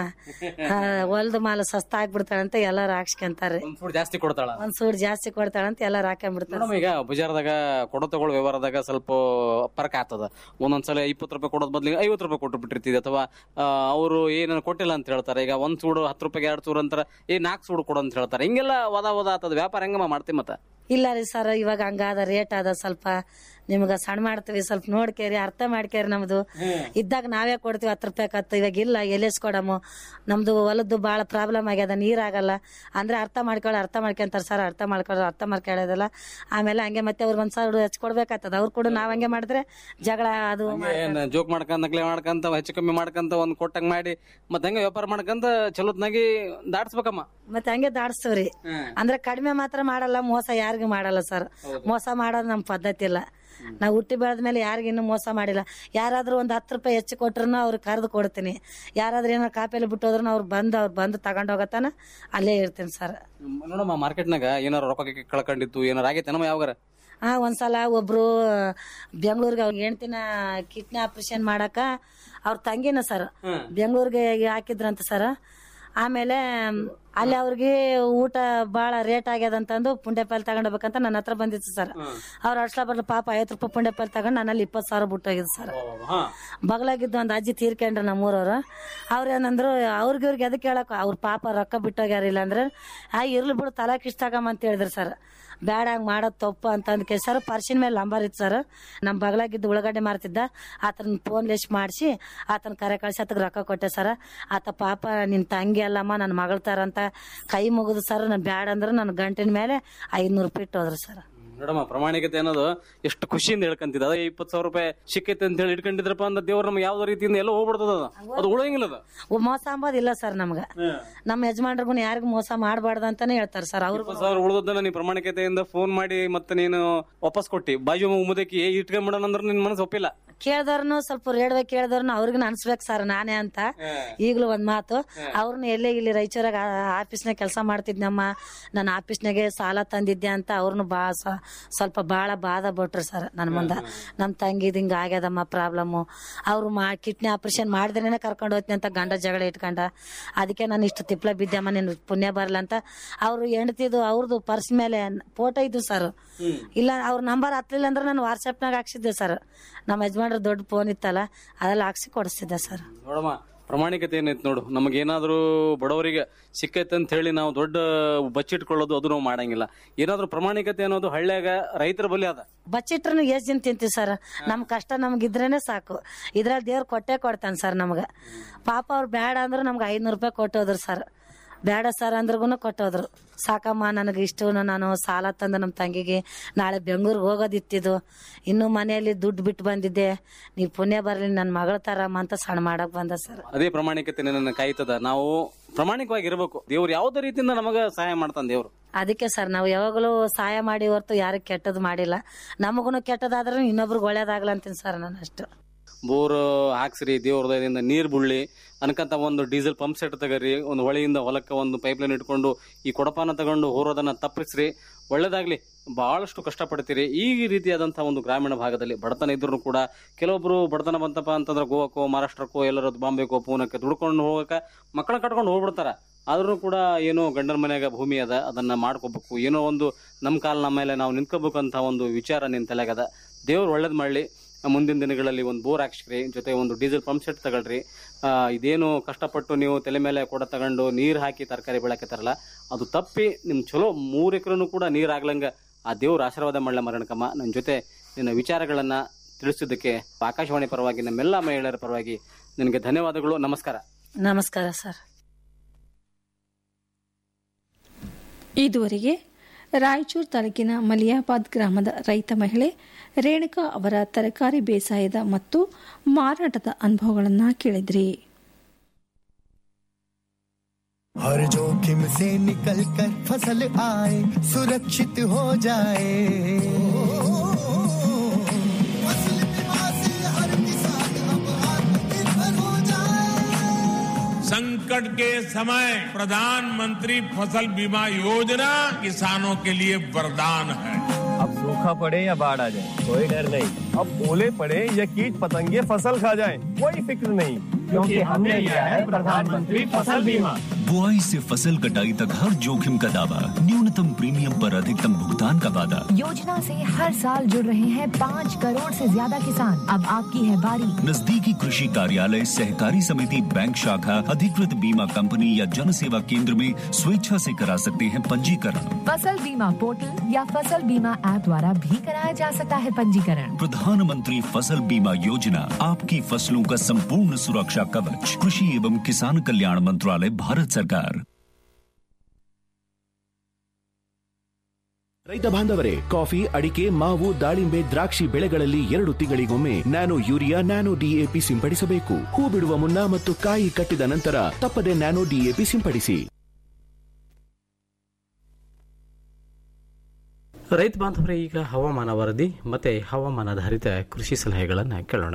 ಹೊಲ್ದ ಮಾಲ ಸಸ್ತ ಆಗ್ಬಿಡ್ತಾಳಂತ ಎಲ್ಲರೂ ಹಾಕ್ಸ್ಕೊಂತಾರೆ ಒಂದ್ ಫುಡ್ ಜಾಸ್ತಿ ಕೊಡ್ತಾಳ ಒಂದ್ ಸೂಡ್ ಜಾಸ್ತಿ ಕೊಡ್ತಾಳಂತ ಎಲ್ಲರೂ ಹಾಕೊಂಡ್ಬಿಡ್ತಾರ ಮೇಡಮ್ ಈಗ ಬಜಾರ್ದಾಗ ಕೊಡೋ ತಗೊಳ್ಳೋ ವ್ಯವಹಾರದಾಗ ಸ್ವಲ್ಪ ಫರಕ್ ಆಗ್ತದ ಒಂದೊಂದ್ಸಲ ಇಪ್ಪತ್ತು ರೂಪಾಯಿ ಕೊಡೋದ್ ಬದ್ಲಿಗೆ ಐವತ್ತು ರೂಪಾಯಿ ಕೊಟ್ಟು ಬಿಟ್ಟಿರ್ತೀವಿ ಅಥವಾ ಅವರು ಏನೇನು ಕೊಟ್ಟಿಲ್ಲ ಅಂತ ಹೇಳ್ತಾರೆ ಈಗ ಒಂದ್ ಸೂಡು ಹತ್ತು ರೂಪಾಯಿಗೆ ಎರಡು ಸೂಡು ಅಂತಾರ ಏ ನಾಲ್ಕು ಸೂಡು ಕೊಡು ಅಂತ ಹೇಳ್ತಾರೆ ಹಿಂಗೆಲ್ಲ ವದ ವದ ಆತದ ವ್ಯಾಪಾರ ಹೆಂಗಮ್ಮ ಮಾಡ್ತೀವಿ ಮತ್ತ ಇಲ್ಲ ರೀ ಸರ್ ಇವಾಗ ಹಂಗಾದ ರೇಟ್ ಅದ ಸ್ವಲ್ಪ ನಿಮ್ಗ ಸಣ್ಣ ಮಾಡ್ತೀವಿ ಸ್ವಲ್ಪ ನೋಡ್ಕೇರಿ ಅರ್ಥ ಮಾಡ್ಕೇರಿ ನಮ್ದು ಇದ್ದಾಗ ನಾವೇ ಕೊಡ್ತೀವಿ ಹತ್ತು ರೂಪಾಯಿ ಕತ್ತು ಇವಾಗ ಇಲ್ಲ ಎಲೆಸ್ ಕೊಡಮು ನಮ್ದು ಹೊಲದ್ದು ಭಾಳ ಪ್ರಾಬ್ಲಮ್ ಆಗ್ಯದ ನೀರಾಗಲ್ಲ ಅಂದ್ರೆ ಅರ್ಥ ಮಾಡ್ಕೊಳ್ಳೋ ಅರ್ಥ ಮಾಡ್ಕೊಂತಾರ ಸರ್ ಅರ್ಥ ಮಾಡ್ಕೊಳ್ಳೋ ಅರ್ಥ ಮಾಡ್ಕೊಳ್ಳೋದಲ್ಲ ಆಮೇಲೆ ಹಂಗೆ ಮತ್ತೆ ಅವ್ರಿಗೆ ಒಂದ್ ಸಾವಿರ ಹೆಚ್ಚು ಕೊಡ್ಬೇಕಾಗ್ತದ ಅವ್ರು ಕೂಡ ನಾವ್ ಹಂಗೆ ಮಾಡಿದ್ರೆ ಜಗಳ ಅದು ಏನ್ ಜೋಕ್ ಮಾಡ್ಕೊಂತ ನಕ್ಲೆ ಮಾಡ್ಕೊಂತ ಹೆಚ್ಚು ಕಮ್ಮಿ ಮಾಡ್ಕೊಂತ ಒಂದ್ ಕೊಟ್ಟಂಗ್ ಮಾಡಿ ಮತ್ತೆ ಹಂಗೆ ವ್ಯಾಪಾರ ಮಾಡ್ಕೊಂತ ಚಲೋತ್ನಾಗಿ ದಾಟ್ಸ್ಬೇಕಮ್ಮ ಮತ್ತೆ ಹಂಗೆ ದಾಡ್ಸ್ತವ್ರಿ ಅಂದ್ರೆ ಕಡಿಮೆ ಮಾತ್ರ ಮಾಡಲ್ಲ ಮೋಸ ಯಾರಿಗೂ ಮಾಡಲ್ಲ ಸರ್ ಮೋಸ ಮಾಡೋದು ನಮ್ ಪದ್ಧತಿ ಇಲ್ಲ ನಾವು ಹುಟ್ಟಿ ಬೆಳೆದ್ಮೇಲೆ ಯಾರಿಗೂ ಇನ್ನೂ ಮೋಸ ಮಾಡಿಲ್ಲ ಯಾರಾದ್ರೂ ಒಂದ್ ಹತ್ತು ರೂಪಾಯಿ ಹೆಚ್ಚು ಕೊಟ್ರು ಅವ್ರಿಗೆ ಕರೆದು ಕೊಡ್ತೀನಿ ಯಾರಾದ್ರೂ ಏನೋ ಕಾಪಿಯಲ್ಲಿ ಬಿಟ್ಟೋದ್ರು ಅವ್ರು ಬಂದು ಅವ್ರು ಬಂದು ತಗೊಂಡ್ ಹೋಗತ್ತಾನ ಅಲ್ಲೇ ಇರ್ತೀನಿ ಸರ್ ನೋಡಮ್ಮ ಮಾರ್ಕೆಟ್ನಾಗ ಏನಾರ ರೊಕ್ಕ ಗಿಕ್ಕ ಕಳ್ಕೊಂಡಿತ್ತು ಏನಾರ ಆಗೈತೆ ನಮ್ಮ ಯಾವಾಗಾರ ಆ ಒಂದ್ಸಲ ಒಬ್ರು ಬೆಂಗಳೂರಿಗೆ ಅವ್ರ ಹೆಣ್ತಿನ ಕಿಡ್ನಿ ಆಪರೇಷನ್ ಮಾಡಕ ಅವ್ರ ತಂಗಿನ ಸರ್ ಬೆಂಗಳೂರಿಗೆ ಹಾಕಿದ್ರಂತ ಸರ್ ಆಮೇಲೆ ಅಲ್ಲಿ ಅವ್ರಿಗೆ ಊಟ ಭಾಳ ರೇಟ್ ಆಗ್ಯದ ಅಂತಂದು ಪುಂಡೆಪಾಲ್ ತಗೊಂಡೋಗ್ಬೇಕಂತ ನನ್ನ ಹತ್ರ ಬಂದಿತ್ತು ಸರ್ ಅವ್ರ ಅಡ್ಸ್ಲ ಬರ್ಲ ಪಾಪ ಐವತ್ತು ರೂಪಾಯಿ ಪುಂಡೆಪಾಲ್ ತಗೊಂಡು ನನ್ನಲ್ಲಿ ಇಪ್ಪತ್ತು ಸಾವಿರ ಬಿಟ್ಟೋಗಿದ್ದು ಸರ್ ಬಗಲಾಗಿದ್ದು ಒಂದು ಅಜ್ಜಿ ತೀರ್ಕೊಂಡ್ರು ನಮ್ಮೂರವ್ರು ಅವ್ರು ಏನಂದ್ರು ಅವ್ರಿಗೆ ಇವ್ರಿಗೆ ಎದಕ್ಕೆ ಹೇಳಕ್ ಅವ್ರ ಪಾಪ ರೊಕ್ಕ ಬಿಟ್ಟೋಗ್ಯಾರ ಇಲ್ಲ ಅಂದ್ರೆ ಆ ಇರ್ಲಿ ಬಿಡು ತಲಾಕ್ ಇಷ್ಟ ಅಂತ ಹೇಳಿದ್ರು ಸರ್ ಬೇಡ ಹಂಗ್ ಮಾಡೋದ್ ತಪ್ಪು ಅಂತ ಅಂದ್ಕೆ ಸರ್ ಪರ್ಸಿನ ಮೇಲೆ ನಂಬರ್ ಇತ್ತು ಸರ್ ನಮ್ಮ ಬಗಲಾಗಿದ್ದು ಉಳ್ಳಾಗಡ್ಡೆ ಮಾರ್ತಿದ್ದ ಆತನ ಫೋನ್ ಲಿಸ್ಟ್ ಮಾಡಿಸಿ ಆತನ ಕರೆ ಕಳ್ಸಿ ಆತಗೆ ರೊಕ್ಕ ಕೊಟ್ಟೆ ಸರ್ ಆತ ಪಾಪ ನಿನ್ ತಂಗಿ ಅಲ್ಲಮ್ಮ ನನ್ನ ಮಗಳ ತರ ಅಂತ ಕೈ ಮುಗಿದು ಸರ್ ನಾನು ಬ್ಯಾಡ ಅಂದ್ರೆ ನನ್ನ ಗಂಟಿನ ಮೇಲೆ ಐದ್ನೂರು ರೂಪಾಯಿ ಇಟ್ಟೋದ್ರು ಸರ್ ನೋಡಮ್ಮ ಪ್ರಾಮಾಣಿಕತೆ ಅನ್ನೋದು ಎಷ್ಟು ಖುಷಿಯಿಂದ ಹೇಳ್ಕೊಂತಿದ್ದ ಅದೇ ಇಪ್ಪತ್ತು ಸಾವಿರ ರೂಪಾಯಿ ಸಿಕ್ಕೈತೆ ಅಂತ ಹೇಳಿ ಇಟ್ಕೊಂಡಿದ್ರಪ್ಪ ಅಂತ ದೇವ್ರ ನಮ್ಗೆ ಯಾವ್ದೋ ರೀತಿಯಿಂದ ಎಲ್ಲ ಹೋಗ್ಬಿಡ್ತದ ಅದು. ಅದು ಉಳಿಯಂಗಿಲ್ಲ ಅದು ಒ- ಮೋಸ ಅಂಬೋದಿಲ್ಲ ಸರ್ ನಮ್ಗ ನಮ್ಮ ಯಜಮಾನ್ರಿಗೂ ಯಾರಿಗೂ ಮೋಸ ಮಾಡಬಾರ್ದು ಅಂತಾನೆ ಹೇಳ್ತಾರೆ ಸರ್ ಅವ್ರಿಗೂ ಇಪ್ಪತ್ತು ಸಾವಿರ ಉಳಿದದ್ದನ್ನ ನೀ ಪ್ರಾಮಾಣಿಕತೆಯಿಂದ ಫೋನ್ ಮಾಡಿ ಮತ್ತೆ ನೀನು ವಾಪಸ್ ಕೊಟ್ಟಿ ಬಾಜು ಮುದಕಿ ಇಟ್ಕೊಂಡ್ಬಿಡೋಣ ಅಂದ್ರೆ ನಿನ್ ಮನಸ್ಸು ಒಪ್ಪಿಲ್ಲ ಕೇಳ್ದವ್ರನು ಸ್ವಲ್ಪ ರೇಡ್ವೆ ಕೇಳ್ದವ್ರನು ಅವ್ರಿಗೂ ಅನ್ಸ್ಬೇಕು ಸರ್ ನಾನೇ ಅಂತ ಈಗಲೂ ಒಂದ್ ಮಾತು ಅವ್ರನ್ನ ಎಲ್ಲೇ ಇಲ್ಲಿ ರಾಯಚೂರಾಗ ಆಫೀಸ್ನಾಗ ಕೆಲಸ ಮಾಡ್ತಿದ್ನಮ್ಮ ನನ್ನ ಆಫೀಸ್ನಾಗೆ ಸಾಲ ತಂದಿದ್ದೆ ಅಂತ ಅವ್ರನ್ನು ಬಾ ಸ- ಸ್ವಲ್ಪ ಬಾಳ ಬಾಧ ಬಿಟ್ರು ಸರ್ ನನ್ನ ಮುಂದ ನಮ್ ತಂಗಿದ್ ಹಿಂಗ ಆಗ್ಯದಮ್ಮ ಪ್ರಾಬ್ಲಮ್ಮು ಅವ್ರು ಮಾ ಕಿಡ್ನಿ ಆಪರೇಷನ್ ಮಾಡಿದ್ರೇನೆ ಕರ್ಕೊಂಡು ಹೋಗ್ತೀನಿ ಅಂತ ಗಂಡ ಜಗಳ ಇಟ್ಕೊಂಡ ಅದಕ್ಕೆ ನಾನು ಇಷ್ಟು ತಿಪ್ಲ ಬಿದ್ದಮ್ಮ ನೀನು ಪುಣ್ಯ ಬರಲ್ಲ ಅಂತ ಅವ್ರು ಹೆಂಡ್ತಿದ್ದು ಅವ್ರದ್ದು ಪರ್ಸ್ ಮೇಲೆ ಫೋಟೋ ಇದ್ದು ಸರ್ ಇಲ್ಲ ಅವ್ರ ನಂಬರ್ ಹತ್ಲಿಲ್ಲ ಅಂದ್ರೆ ನಾನು ವಾಟ್ಸಪ್ನಾಗ ಹಾಕ್ಸಿದ್ದೆ ಸರ್ ನಮ್ಮ ಯಜಮಾನ್ರ ದೊಡ್ಡ ಫೋನ್ ಇತ್ತಲ್ಲ ಅದೆಲ್ಲ ಹಾಕ್ಸಿ ಕೊಡಿಸ್ತಿದ್ದೆ ಸರ್ ನೋಡಮ್ಮ ಪ್ರಾಮಾಣಿಕತೆ ಏನೈತೆ ನೋಡು ನಮಗೇನಾದ್ರೂ ಬಡವರಿಗೆ ಸಿಕ್ಕೈತೆ ಅಂತ ಹೇಳಿ ನಾವು ದೊಡ್ಡ ಬಚ್ಚಿಟ್ಕೊಳ್ಳೋದು ಅದು ನಾವು ಮಾಡಂಗಿಲ್ಲ ಏನಾದ್ರೂ ಪ್ರಾಮಾಣಿಕತೆ ಅನ್ನೋದು ಹಳ್ಳಿಯಾಗ ರೈತರ ಬಲಿ ಅದ ಬಚ್ಚಿಟ್ರು ಎಷ್ಟ್ ದಿನ ತಿಂತೀವಿ ಸರ್ ನಮ್ ಕಷ್ಟ ನಮ್ಗಿದ್ರೇನೆ ಸಾಕು ಇದ್ರಲ್ಲಿ ದೇವ್ರ ಕೊಟ್ಟೆ ಕೊಡ್ತಾನೆ ಸರ್ ನಮ್ಗೆ ಪಾಪ ಅವ್ರು ಬೇಡ ಅಂದ್ರೆ ನಮ್ಗೆ ಐದ್ನೂರು ರೂಪಾಯಿ ಕೊಟ್ಟೋದ್ರು ಸರ್ ಬೇಡ ಸರ್ ಅಂದ್ರಿಗೂ ಕೊಟ್ಟೋದ್ರು ಸಾಕಮ್ಮ ನನಗೆ ಇಷ್ಟು ನಾನು ಸಾಲ ತಂದು ನಮ್ಮ ತಂಗಿಗೆ ನಾಳೆ ಬೆಂಗಳೂರಿಗೆ ಹೋಗೋದಿತ್ತಿದ್ದು ಇನ್ನು ಮನೆಯಲ್ಲಿ ದುಡ್ಡು ಬಿಟ್ಟು ಬಂದಿದ್ದೆ ನೀವು ಪುಣ್ಯ ಬರಲಿ ನನ್ನ ಮಗಳ ತರಮ್ಮ ಅಂತ ಸಣ್ಣ ಮಾಡಕ್ ಬಂದ ಸರ್ ಅದೇ ಪ್ರಾಮಾಣಿಕತೆ ನನ್ನ ಕಾಯ್ತದ ನಾವು ಪ್ರಾಮಾಣಿಕವಾಗಿ ಇರಬೇಕು ದೇವ್ರು ಯಾವ್ದೇ ರೀತಿಯಿಂದ ನಮಗ ಸಹಾಯ ಮಾಡ್ತಾನೆ ದೇವ್ರು ಅದಕ್ಕೆ ಸರ್ ನಾವು ಯಾವಾಗಲೂ ಸಹಾಯ ಮಾಡಿ ಹೊರ್ತು ಯಾರಿಗೆ ಕೆಟ್ಟದ್ದು ಮಾಡಿಲ್ಲ ನಮಗೂ ಕೆಟ್ಟದಾದ್ರೂ ಇನ್ನೊಬ್ರಿಗೆ ಒಳ್ಳೇದಾಗ್ಲ ಅಂತೀನಿ ಸರ್ ನಾನು ಅಷ್ಟು ಬೋರ್ ಹಾಕ್ಸ್ರಿ ದೇವ್ರ ದಯದಿಂದ ನೀರ್ ಬುಳ್ಳಿ ಅನ್ಕಂತ ಒಂದು ಡೀಸೆಲ್ ಪಂಪ್ ಸೆಟ್ ತಗರಿ ಒಂದು ಹೊಳೆಯಿಂದ ಹೊಲಕ್ಕೆ ಒಂದು ಪೈಪ್ ಲೈನ್ ಇಟ್ಕೊಂಡು ಈ ಕೊಡಪಾನ ತಗೊಂಡು ಹೋರೋದನ್ನ ತಪ್ಪಿಸ್ರಿ ಒಳ್ಳೇದಾಗ್ಲಿ ಬಹಳಷ್ಟು ಕಷ್ಟಪಡ್ತೀರಿ ಈ ರೀತಿಯಾದಂತಹ ಒಂದು ಗ್ರಾಮೀಣ ಭಾಗದಲ್ಲಿ ಬಡತನ ಇದ್ರು ಕೂಡ ಕೆಲವೊಬ್ರು ಬಡತನ ಬಂತಪ್ಪ ಅಂತಂದ್ರೆ ಗೋವಾಕ್ಕೋ ಮಹಾರಾಷ್ಟ್ರಕ್ಕೋ ಎಲ್ಲರೂ ಬಾಂಬೆಗೋ ಪೂನಕ್ಕೆ ದುಡ್ಕೊಂಡು ಹೋಗಕ್ಕೆ ಮಕ್ಕಳ ಕಟ್ಕೊಂಡು ಹೋಗ್ಬಿಡ್ತಾರ ಆದ್ರೂ ಕೂಡ ಏನೋ ಗಂಡನ ಮನೆಯಾಗ ಭೂಮಿ ಅದ ಅದನ್ನ ಮಾಡ್ಕೋಬೇಕು ಏನೋ ಒಂದು ನಮ್ಮ ಕಾಲ ನಮ್ಮ ಮೇಲೆ ನಾವು ನಿಂತ್ಕೋಬೇಕು ಅಂತ ಒಂದು ವಿಚಾರ ನಿನ್ ತಲೆಗದ ದೇವ್ರು ಒಳ್ಳೇದ್ ಮಾಡ್ಲಿ ಮುಂದಿನ ದಿನಗಳಲ್ಲಿ ಒಂದು ಬೋರ್ ಹಾಕ್ಸ್ರಿ ಜೊತೆ ಒಂದು ಡೀಸೆಲ್ ಪಂಪ್ ಸೆಟ್ ತಗೊಳ್ರಿ ಆ, ಇದೇನು ಕಷ್ಟಪಟ್ಟು ನೀವು ತಲೆ ಮೇಲೆ ಕೂಡ ತಗೊಂಡು ನೀರು ಹಾಕಿ ತರಕಾರಿ ಬೆಳಕತ್ತಾರಲ್ಲ ಅದು ತಪ್ಪಿ ನಿಮ್ ಚಲೋ ಮೂರ್ ಎಕರೆನೂ ಕೂಡ ನೀರ್ ಆಗ್ಲಂಗ ಆ ದೇವ್ರ ಆಶೀರ್ವಾದ ಮಾಡ್ಲ ಮರಣಕಮ್ಮ ನನ್ನ ಜೊತೆ ನಿನ್ನ ವಿಚಾರಗಳನ್ನ ತಿಳಿಸಿದ್ದಕ್ಕೆ ಆಕಾಶವಾಣಿ ಪರವಾಗಿ ನಮ್ಮೆಲ್ಲ ಮಹಿಳೆಯರ ಪರವಾಗಿ ನಿನಗೆ ಧನ್ಯವಾದಗಳು ನಮಸ್ಕಾರ ನಮಸ್ಕಾರ ಸರ್ ಇದುವರೆಗೆ ರಾಯಚೂರು ತಾಲೂಕಿನ ಮಲಿಯಾಬಾದ್ ಗ್ರಾಮದ ರೈತ ಮಹಿಳೆ ರೇಣುಕಾ ಅವರ ತರಕಾರಿ ಬೇಸಾಯದ ಮತ್ತು ಮಾರಾಟದ ಅನುಭವಗಳನ್ನು ಕೇಳಿದ್ರಿ हर जोखिम से निकल कर फसल आए सुरक्षित हो जाए फसल बीमा से हर किसान अब आत्मनिर्भर हो जाए संकट के समय प्रधानमंत्री फसल बीमा योजना किसानों के लिए वरदान है अब सूखा पड़े या बाढ़ आ जाए कोई डर नहीं अब ओले पड़े या कीट पतंगे फसल खा जाए कोई फिक्र नहीं क्योंकि हमने लिया है प्रधानमंत्री फसल बीमा बुआई से फसल कटाई तक हर जोखिम का दावा न्यूनतम प्रीमियम पर अधिकतम भुगतान का वादा योजना से हर साल जुड़ रहे हैं पाँच करोड़ से ज्यादा किसान अब आपकी है बारी नजदीकी कृषि कार्यालय सहकारी समिति बैंक शाखा अधिकृत बीमा कंपनी या जन सेवा केंद्र में स्वेच्छा से करा सकते हैं पंजीकरण फसल बीमा पोर्टल या फसल बीमा ऐप द्वारा भी कराया जा सकता है पंजीकरण प्रधानमंत्री फसल बीमा योजना आपकी फसलों का संपूर्ण सुरक्षा कवच कृषि एवं किसान कल्याण मंत्रालय भारत सरकार ರೈತ ಬಾಂಧವರೇ ಕಾಫಿ ಅಡಿಕೆ ಮಾವು ದಾಳಿಂಬೆ ದ್ರಾಕ್ಷಿ ಬೆಳೆಗಳಲ್ಲಿ ಎರಡು ತಿಂಗಳಿಗೊಮ್ಮೆ ನ್ಯಾನೋ ಯೂರಿಯಾ ನ್ಯಾನೋ ಡಿಎಪಿ ಸಿಂಪಡಿಸಬೇಕು ಹೂ ಬಿಡುವ ಮುನ್ನ ಮತ್ತು ಕಾಯಿ ಕಟ್ಟಿದ ನಂತರ ತಪ್ಪದೆ ನ್ಯಾನೋ ಡಿಎಪಿ ಸಿಂಪಡಿಸಿ ರೈತ ಬಾಂಧವರೇ ಈಗ ಹವಾಮಾನ ವರದಿ ಮತ್ತು ಹವಾಮಾನಾಧಾರಿತ ಕೃಷಿ ಸಲಹೆಗಳನ್ನು ಕೇಳೋಣ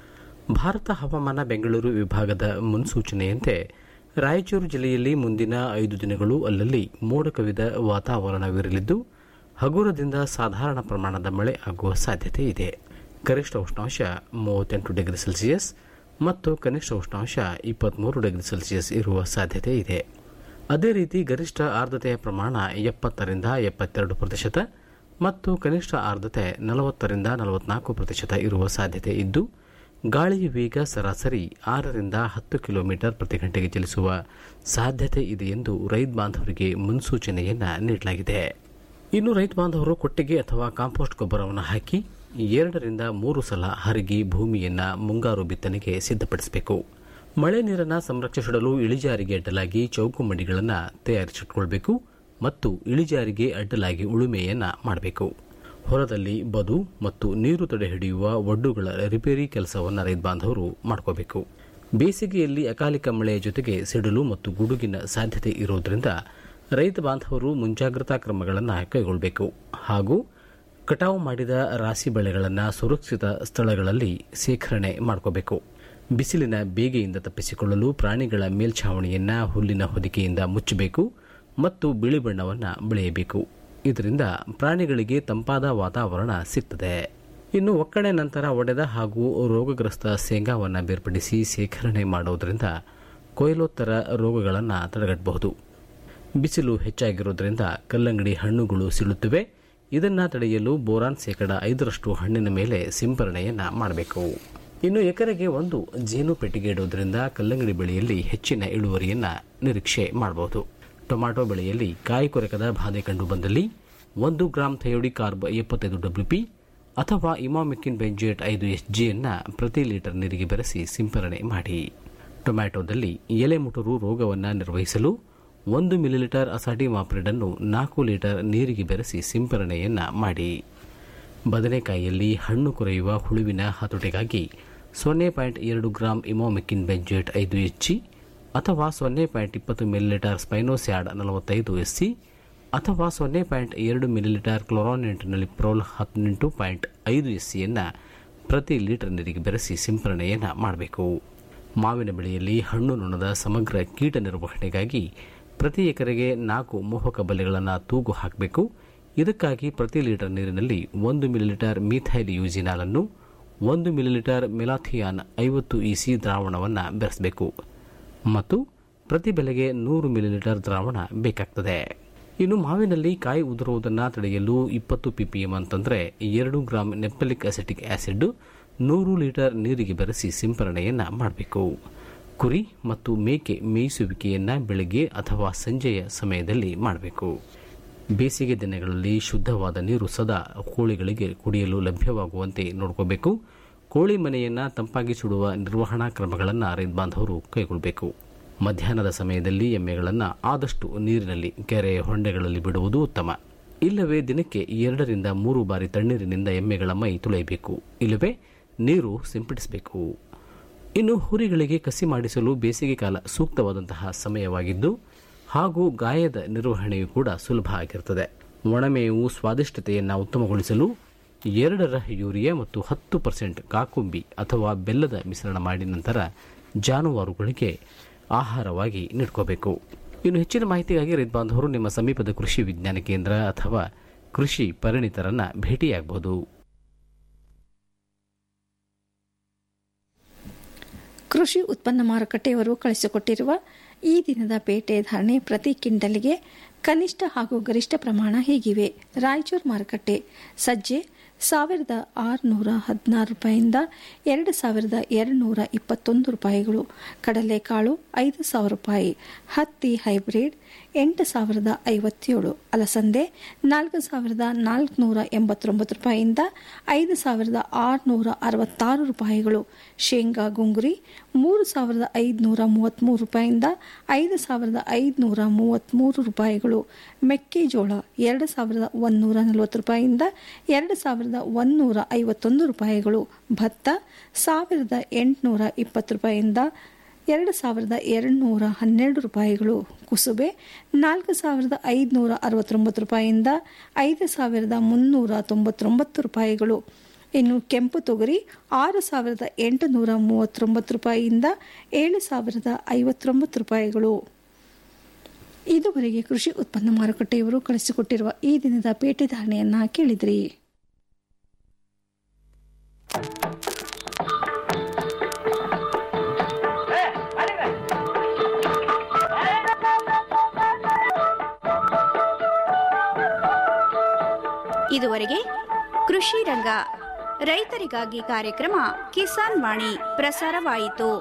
ಭಾರತ ಹವಾಮಾನ ಬೆಂಗಳೂರು ವಿಭಾಗದ ಮುನ್ಸೂಚನೆಯಂತೆ ರಾಯಚೂರು ಜಿಲ್ಲೆಯಲ್ಲಿ ಮುಂದಿನ ಐದು ದಿನಗಳು ಅಲ್ಲಲ್ಲಿ ಮೋಡ ಕವಿದ ವಾತಾವರಣವಿರಲಿದ್ದು ಹಗುರದಿಂದ ಸಾಧಾರಣ ಪ್ರಮಾಣದ ಮಳೆ ಆಗುವ ಸಾಧ್ಯತೆ ಇದೆ ಗರಿಷ್ಠ ಉಷ್ಣಾಂಶ ಮೂವತ್ತೆಂಟು ಡಿಗ್ರಿ ಸೆಲ್ಸಿಯಸ್ ಮತ್ತು ಕನಿಷ್ಠ ಉಷ್ಣಾಂಶ ಇಪ್ಪತ್ತ್ಮೂರು ಡಿಗ್ರಿ ಸೆಲ್ಸಿಯಸ್ ಇರುವ ಸಾಧ್ಯತೆ ಇದೆ ಅದೇ ರೀತಿ ಗರಿಷ್ಠ ಆರ್ದ್ರತೆಯ ಪ್ರಮಾಣ ಎಪ್ಪತ್ತರಿಂದ ಎಪ್ಪತ್ತೆರಡು ಪ್ರತಿಶತ ಮತ್ತು ಕನಿಷ್ಠ ಆರ್ದ್ರತೆ ನಲವತ್ತರಿಂದ ನಲವತ್ನಾಲ್ಕು ಪ್ರತಿಶತ ಇರುವ ಸಾಧ್ಯತೆ ಇದ್ದು ಗಾಳಿಯ ವೇಗ ಸರಾಸರಿ ಆರರಿಂದ ಹತ್ತು ಕಿಲೋಮೀಟರ್ ಪ್ರತಿ ಗಂಟೆಗೆ ಚಲಿಸುವ ಸಾಧ್ಯತೆ ಇದೆ ಎಂದು ರೈತ ಬಾಂಧವರಿಗೆ ಮುನ್ಸೂಚನೆಯನ್ನು ನೀಡಲಾಗಿದೆ ಇನ್ನು ರೈತ ಬಾಂಧವರು ಕೊಟ್ಟಿಗೆ ಅಥವಾ ಕಾಂಪೋಸ್ಟ್ ಗೊಬ್ಬರವನ್ನು ಹಾಕಿ ಎರಡರಿಂದ ಮೂರು ಸಲ ಹರಗಿ ಭೂಮಿಯನ್ನು ಮುಂಗಾರು ಬಿತ್ತನೆಗೆ ಸಿದ್ಧಪಡಿಸಬೇಕು ಮಳೆ ನೀರನ್ನು ಸಂರಕ್ಷಿಸಿಡಲು ಇಳಿಜಾರಿಗೆ ಅಡ್ಡಲಾಗಿ ಚೌಕು ಮಡಿಗಳನ್ನು ತಯಾರಿಸಿಟ್ಕೊಳ್ಬೇಕು ಮತ್ತು ಇಳಿಜಾರಿಗೆ ಅಡ್ಡಲಾಗಿ ಉಳುಮೆಯನ್ನು ಮಾಡಬೇಕು ಹೊಲದಲ್ಲಿ ಬದು ಮತ್ತು ನೀರು ತಡೆ ಹಿಡಿಯುವ ಒಡ್ಡುಗಳ ರಿಪೇರಿ ಕೆಲಸವನ್ನು ರೈತ ಬಾಂಧವರು ಮಾಡ್ಕೋಬೇಕು ಬೇಸಿಗೆಯಲ್ಲಿ ಅಕಾಲಿಕ ಮಳೆಯ ಜೊತೆಗೆ ಸಿಡಿಲು ಮತ್ತು ಗುಡುಗಿನ ಸಾಧ್ಯತೆ ಇರೋದ್ರಿಂದ ರೈತ ಬಾಂಧವರು ಮುಂಜಾಗ್ರತಾ ಕ್ರಮಗಳನ್ನು ಕೈಗೊಳ್ಳಬೇಕು ಹಾಗೂ ಕಟಾವು ಮಾಡಿದ ರಾಸಿ ಬೆಳೆಗಳನ್ನು ಸುರಕ್ಷಿತ ಸ್ಥಳಗಳಲ್ಲಿ ಶೇಖರಣೆ ಮಾಡ್ಕೋಬೇಕು ಬಿಸಿಲಿನ ಬೇಗೆಯಿಂದ ತಪ್ಪಿಸಿಕೊಳ್ಳಲು ಪ್ರಾಣಿಗಳ ಮೇಲ್ಛಾವಣಿಯನ್ನು ಹುಲ್ಲಿನ ಹೊದಿಕೆಯಿಂದ ಮುಚ್ಚಬೇಕು ಮತ್ತು ಬಿಳಿ ಬಣ್ಣವನ್ನು ಬೆಳೆಯಬೇಕು ಇದರಿಂದ ಪ್ರಾಣಿಗಳಿಗೆ ತಂಪಾದ ವಾತಾವರಣ ಸಿಗ್ತದೆ ಇನ್ನು ಒಕ್ಕಣೆ ನಂತರ ಒಡೆದ ಹಾಗೂ ರೋಗಗ್ರಸ್ತ ಶೇಂಗಾವನ್ನು ಬೇರ್ಪಡಿಸಿ ಶೇಖರಣೆ ಮಾಡುವುದರಿಂದ ಕೊಯ್ಲೋತ್ತರ ರೋಗಗಳನ್ನು ತಡೆಗಟ್ಟಬಹುದು ಬಿಸಿಲು ಹೆಚ್ಚಾಗಿರೋದ್ರಿಂದ ಕಲ್ಲಂಗಡಿ ಹಣ್ಣುಗಳು ಸಿಳುತ್ತವೆ ಇದನ್ನು ತಡೆಯಲು ಬೋರಾನ್ ಶೇಕಡ ಐದರಷ್ಟು ಹಣ್ಣಿನ ಮೇಲೆ ಸಿಂಪರಣೆಯನ್ನು ಮಾಡಬೇಕು ಇನ್ನು ಎಕರೆಗೆ ಒಂದು ಜೇನು ಪೆಟ್ಟಿಗೆ ಇಡುವುದರಿಂದ ಕಲ್ಲಂಗಡಿ ಬೆಳೆಯಲ್ಲಿ ಹೆಚ್ಚಿನ ಇಳುವರಿಯನ್ನು ನಿರೀಕ್ಷೆ ಮಾಡಬಹುದು ಟೊಮ್ಯಾಟೊ ಬೆಳೆಯಲ್ಲಿ ಕಾಯಿ ಕೊರಕದ ಬಾಧೆ ಕಂಡು ಬಂದಲ್ಲಿ ಒಂದು ಗ್ರಾಂ ಥಯೋಡಿ ಕಾರ್ಬ್ ಎಪ್ಪತ್ತೈದು ಡಬ್ಲ್ಯೂಪಿ ಅಥವಾ ಇಮಾಮಿಕಿನ್ ಬೆಂಜೇಟ್ ಐದು ಎಸ್ ಜಿಯನ್ನು ಪ್ರತಿ ಲೀಟರ್ ನೀರಿಗೆ ಬೆರೆಸಿ ಸಿಂಪರಣೆ ಮಾಡಿ ಟೊಮ್ಯಾಟೊದಲ್ಲಿ ಎಲೆ ಮುಟುರು ರೋಗವನ್ನು ನಿರ್ವಹಿಸಲು ಒಂದು ಮಿಲಿಲೀಟರ್ ಅಸಾಟಿ ಮಾಪ್ರಿಡನ್ನು ನಾಲ್ಕು ಲೀಟರ್ ನೀರಿಗೆ ಬೆರೆಸಿ ಸಿಂಪರಣೆಯನ್ನು ಮಾಡಿ ಬದನೆಕಾಯಿಯಲ್ಲಿ ಹಣ್ಣು ಕೊರೆಯುವ ಹುಳುವಿನ ಹತೋಟಿಗಾಗಿ ಸೊನ್ನೆ ಪಾಯಿಂಟ್ ಎರಡು ಗ್ರಾಂ ಇಮೋಮಿಕಿನ್ ಬೆಂಜೇಟ್ ಐದು ಎಚ್ ಜಿ ಅಥವಾ ಸೊನ್ನೆ ಪಾಯಿಂಟ್ ಇಪ್ಪತ್ತು ಮಿಲಿಲೀಟರ್ ಸ್ಪೈನೋಸ್ಯಾಡ್ ನಲವತ್ತೈದು ಎಸ್ ಸಿ ಅಥವಾ ಸೊನ್ನೆ ಪಾಯಿಂಟ್ ಎರಡು ಮಿಲಿಲೀಟರ್ ಕ್ಲೋರಾನೆಂಟ್ನಲ್ಲಿ ಪ್ರೋಲ್ ಹದಿನೆಂಟು ಪಾಯಿಂಟ್ ಐದು ಎಸ್ ಸಿಯನ್ನು ಪ್ರತಿ ಲೀಟರ್ ನೀರಿಗೆ ಬೆರೆಸಿ ಸಿಂಪರಣೆಯನ್ನು ಮಾಡಬೇಕು ಮಾವಿನ ಬೆಳೆಯಲ್ಲಿ ಹಣ್ಣು ನೊಣದ ಸಮಗ್ರ ಕೀಟ ನಿರ್ವಹಣೆಗಾಗಿ ಪ್ರತಿ ಎಕರೆಗೆ ನಾಲ್ಕು ಮೋಹಕ ಬಲೆಗಳನ್ನು ತೂಗು ಹಾಕಬೇಕು ಇದಕ್ಕಾಗಿ ಪ್ರತಿ ಲೀಟರ್ ನೀರಿನಲ್ಲಿ ಒಂದು ಮಿಲಿಲೀಟರ್ ಮೀಥೈಲ್ ಯೂಜಿನಾಲನ್ನು ಒಂದು ಮಿಲಿಲೀಟರ್ ಮೆಲಾಥಿಯಾನ್ ಐವತ್ತು ಇಸಿ ದ್ರಾವಣವನ್ನು ಬೆರೆಸಬೇಕು ಮತ್ತು ಪ್ರತಿ ಬೆಲೆಗೆ ನೂರು ಮಿಲಿಲೀಟರ್ ದ್ರಾವಣ ಬೇಕಾಗ್ತದೆ ಇನ್ನು ಮಾವಿನಲ್ಲಿ ಕಾಯಿ ಉದುರುವುದನ್ನು ತಡೆಯಲು ಇಪ್ಪತ್ತು ಪಿಪಿಎಂ ಅಂತಂದರೆ ಎರಡು ಗ್ರಾಂ ನೆಪ್ಪಲಿಕ್ ಅಸೆಟಿಕ್ ಆಸಿಡ್ ನೂರು ಲೀಟರ್ ನೀರಿಗೆ ಬೆರೆಸಿ ಸಿಂಪರಣೆಯನ್ನು ಮಾಡಬೇಕು ಕುರಿ ಮತ್ತು ಮೇಕೆ ಮೇಯಿಸುವಿಕೆಯನ್ನು ಬೆಳಗ್ಗೆ ಅಥವಾ ಸಂಜೆಯ ಸಮಯದಲ್ಲಿ ಮಾಡಬೇಕು ಬೇಸಿಗೆ ದಿನಗಳಲ್ಲಿ ಶುದ್ಧವಾದ ನೀರು ಸದಾ ಕೋಳಿಗಳಿಗೆ ಕುಡಿಯಲು ಲಭ್ಯವಾಗುವಂತೆ ನೋಡ್ಕೋಬೇಕು ಕೋಳಿ ಮನೆಯನ್ನು ತಂಪಾಗಿ ಸುಡುವ ನಿರ್ವಹಣಾ ಕ್ರಮಗಳನ್ನು ರೈತ ಬಾಂಧವರು ಕೈಗೊಳ್ಳಬೇಕು ಮಧ್ಯಾಹ್ನದ ಸಮಯದಲ್ಲಿ ಎಮ್ಮೆಗಳನ್ನು ಆದಷ್ಟು ನೀರಿನಲ್ಲಿ ಕೆರೆ ಹೊಂಡೆಗಳಲ್ಲಿ ಬಿಡುವುದು ಉತ್ತಮ ಇಲ್ಲವೇ ದಿನಕ್ಕೆ ಎರಡರಿಂದ ಮೂರು ಬಾರಿ ತಣ್ಣೀರಿನಿಂದ ಎಮ್ಮೆಗಳ ಮೈ ತುಳೆಯಬೇಕು ಇಲ್ಲವೇ ನೀರು ಸಿಂಪಡಿಸಬೇಕು ಇನ್ನು ಹುರಿಗಳಿಗೆ ಕಸಿ ಮಾಡಿಸಲು ಬೇಸಿಗೆ ಕಾಲ ಸೂಕ್ತವಾದಂತಹ ಸಮಯವಾಗಿದ್ದು ಹಾಗೂ ಗಾಯದ ನಿರ್ವಹಣೆಯು ಕೂಡ ಸುಲಭ ಆಗಿರುತ್ತದೆ ಒಣಮೇವು ಸ್ವಾದಿಷ್ಟತೆಯನ್ನು ಉತ್ತಮಗೊಳಿಸಲು ಎರಡರ ಯೂರಿಯಾ ಮತ್ತು ಹತ್ತು ಪರ್ಸೆಂಟ್ ಕಾಕುಂಬಿ ಅಥವಾ ಬೆಲ್ಲದ ಮಿಶ್ರಣ ಮಾಡಿ ನಂತರ ಜಾನುವಾರುಗಳಿಗೆ ಆಹಾರವಾಗಿ ನೀಡ್ಕೋಬೇಕು ಇನ್ನು ಹೆಚ್ಚಿನ ಮಾಹಿತಿಗಾಗಿ ರೈತ ಬಾಂಧವರು ನಿಮ್ಮ ಸಮೀಪದ ಕೃಷಿ ವಿಜ್ಞಾನ ಕೇಂದ್ರ ಅಥವಾ ಕೃಷಿ ಪರಿಣಿತರನ್ನ ಭೇಟಿಯಾಗಬಹುದು ಕೃಷಿ ಉತ್ಪನ್ನ ಮಾರುಕಟ್ಟೆಯವರು ಕಳಿಸಿಕೊಟ್ಟಿರುವ ಈ ದಿನದ ಪೇಟೆ ಧಾರಣೆ ಪ್ರತಿ ಕ್ವಿಂಟಲ್ಗೆ ಕನಿಷ್ಠ ಹಾಗೂ ಗರಿಷ್ಠ ಪ್ರಮಾಣ ಹೀಗಿವೆ ರಾಯಚೂರು ಮಾರುಕಟ್ಟೆ ಸಜ್ಜೆ ಸಾವಿರದ ಆರುನೂರ ಹದಿನಾರು ರೂಪಾಯಿಯಿಂದ ಎರಡು ಸಾವಿರದ ಎರಡುನೂರ ಇಪ್ಪತ್ತೊಂದು ರೂಪಾಯಿಗಳು ಕಡಲೆಕಾಳು ಐದು ಸಾವಿರ ರೂಪಾಯಿ ಹತ್ತಿ ಹೈಬ್ರಿಡ್ ಎಂಟು ಸಾವಿರದ ಐವತ್ತೇಳು ಅಲಸಂದೆ ನಾಲ್ಕು ಸಾವಿರದ ನಾಲ್ಕುನೂರ ಎಂಬತ್ತೊಂಬತ್ತು ರೂಪಾಯಿಯಿಂದ ಐದು ಸಾವಿರದ ಆರುನೂರ ಅರವತ್ತಾರು ರೂಪಾಯಿಗಳು ಶೇಂಗಾ ಗುಂಗುರಿ ಮೂರು ಸಾವಿರದ ಐದುನೂರ ಮೂವತ್ತ್ಮೂರು ರೂಪಾಯಿಯಿಂದ ಐದು ಸಾವಿರದ ಐದುನೂರ ಮೂವತ್ತ್ಮೂರು ರೂಪಾಯಿಗಳು ಮೆಕ್ಕೆಜೋಳ ಎರಡು ಸಾವಿರದ ಒಂದೂರ ನಲವತ್ತು ರೂಪಾಯಿಯಿಂದ ಎರಡು ಸಾವಿರದ ಒಂದೂರ ಐವತ್ತೊಂದು ರೂಪಾಯಿಗಳು ಭತ್ತ ಸಾವಿರದ ಎಂಟುನೂರ ಇಪ್ಪತ್ತು ರೂಪಾಯಿಯಿಂದ ಎರಡು ಸಾವಿರದ ಎರಡುನೂರ ಹನ್ನೆರಡು ರೂಪಾಯಿಗಳು ಕುಸುಬೆ ನಾಲ್ಕು ಸಾವಿರದ ಐದುನೂರ ಅರವತ್ತೊಂಬತ್ತು ರೂಪಾಯಿಯಿಂದ ಐದು ಸಾವಿರದ ಮುನ್ನೂರ ತೊಂಬತ್ತೊಂಬತ್ತು ರೂಪಾಯಿಗಳು ಇನ್ನು ಕೆಂಪು ತೊಗರಿ ಆರು ಸಾವಿರದ ಎಂಟುನೂರ ಮೂವತ್ತೊಂಬತ್ತು ರೂಪಾಯಿಯಿಂದ ಏಳು ಸಾವಿರದ ಐವತ್ತೊಂಬತ್ತು ರೂಪಾಯಿಗಳು ಇದುವರೆಗೆ ಕೃಷಿ ಉತ್ಪನ್ನ ಮಾರುಕಟ್ಟೆಯವರು ಕಳಿಸಿಕೊಟ್ಟಿರುವ ಈ ದಿನದ ಪೇಟೆ ಧಾರಣೆಯನ್ನ ಕೇಳಿದ್ರಿ ಇದುವರೆಗೆ ಕೃಷಿ ರಂಗ ರೈತರಿಗಾಗಿ ಕಾರ್ಯಕ್ರಮ ಕಿಸಾನ್ ವಾಣಿ ಪ್ರಸಾರವಾಯಿತು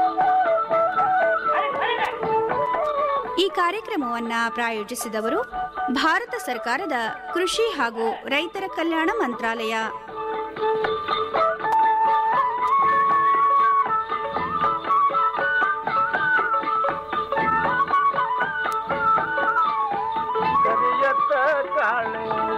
ಈ ಕಾರ್ಯಕ್ರಮವನ್ನ ಪ್ರಾಯೋಜಿಸಿದವರು ಭಾರತ ಸರ್ಕಾರದ ಕೃಷಿ ಹಾಗೂ ರೈತರ ಕಲ್ಯಾಣ ಮಂತ್ರಾಲಯ ಕರಿಯತ್ತ ಕಾಳಿಂಗ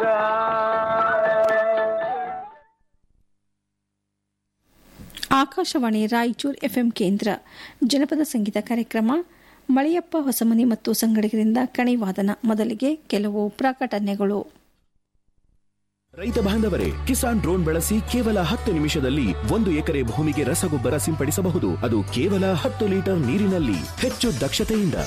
ಆಕಾಶವಾಣಿ ರಾಯಚೂರು ಎಫ್ಎಂ ಕೇಂದ್ರ ಜನಪದ ಸಂಗೀತ ಕಾರ್ಯಕ್ರಮ ಮಳೆಯಪ್ಪ ಹೊಸಮನಿ ಮತ್ತು ಸಂಗಡಿಗರಿಂದ ಕಣಿವಾದನ ಮೊದಲಿಗೆ ಕೆಲವು ಪ್ರಕಟಣೆಗಳು ರೈತ ಬಾಂಧವರೇ ಕಿಸಾನ್ ಡ್ರೋನ್ ಬಳಸಿ ಕೇವಲ ಹತ್ತು ನಿಮಿಷದಲ್ಲಿ ಒಂದು ಎಕರೆ ಭೂಮಿಗೆ ರಸಗೊಬ್ಬರ ಸಿಂಪಡಿಸಬಹುದು ಅದು ಕೇವಲ ಹತ್ತು ಲೀಟರ್ ನೀರಿನಲ್ಲಿ ಹೆಚ್ಚು ದಕ್ಷತೆಯಿಂದ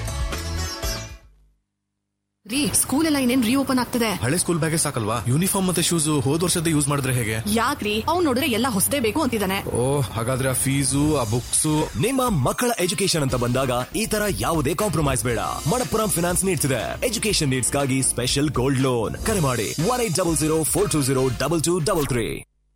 ರೀ ಸ್ಕೂಲ್ ಎಲ್ಲ ಇನ್ನೇನ್ ರೀಓಪನ್ ಆಗ್ತದೆ ಹಳೆ ಸ್ಕೂಲ್ ಬ್ಯಾಗೇ ಸಾಕಲ್ವಾ ಯೂನಿಫಾರ್ಮ್ ಮತ್ತೆ ಶೂಸ್ ಹೋದ್ ವರ್ಷದ ಯೂಸ್ ಮಾಡಿದ್ರೆ ಹೇಗೆ ಯಾಕ್ರಿ ಅವ್ನ್ ನೋಡಿದ್ರೆ ಎಲ್ಲ ಹೊಸದೇ ಬೇಕು ಅಂತಿದ್ದಾನೆ ಓ ಹಾಗಾದ್ರೆ ಆ ಫೀಸು ಆ ಬುಕ್ಸ್ ನಿಮ್ಮ ಮಕ್ಕಳ ಎಜುಕೇಶನ್ ಅಂತ ಬಂದಾಗ ಈ ತರ ಯಾವುದೇ ಕಾಂಪ್ರಮೈಸ್ ಬೇಡ ಮಣಪ್ಪುರಂ ಫಿನಾನ್ಸ್ ನೀಡ್ಸ್ ಇದೆ ಎಜುಕೇಶನ್ ನೀಡ್ಸ್ ಗಾಗಿ ಸ್ಪೆಷಲ್ ಗೋಲ್ಡ್ ಲೋನ್ ಕರೆ ಮಾಡಿ one eight double zero four two zero double two double three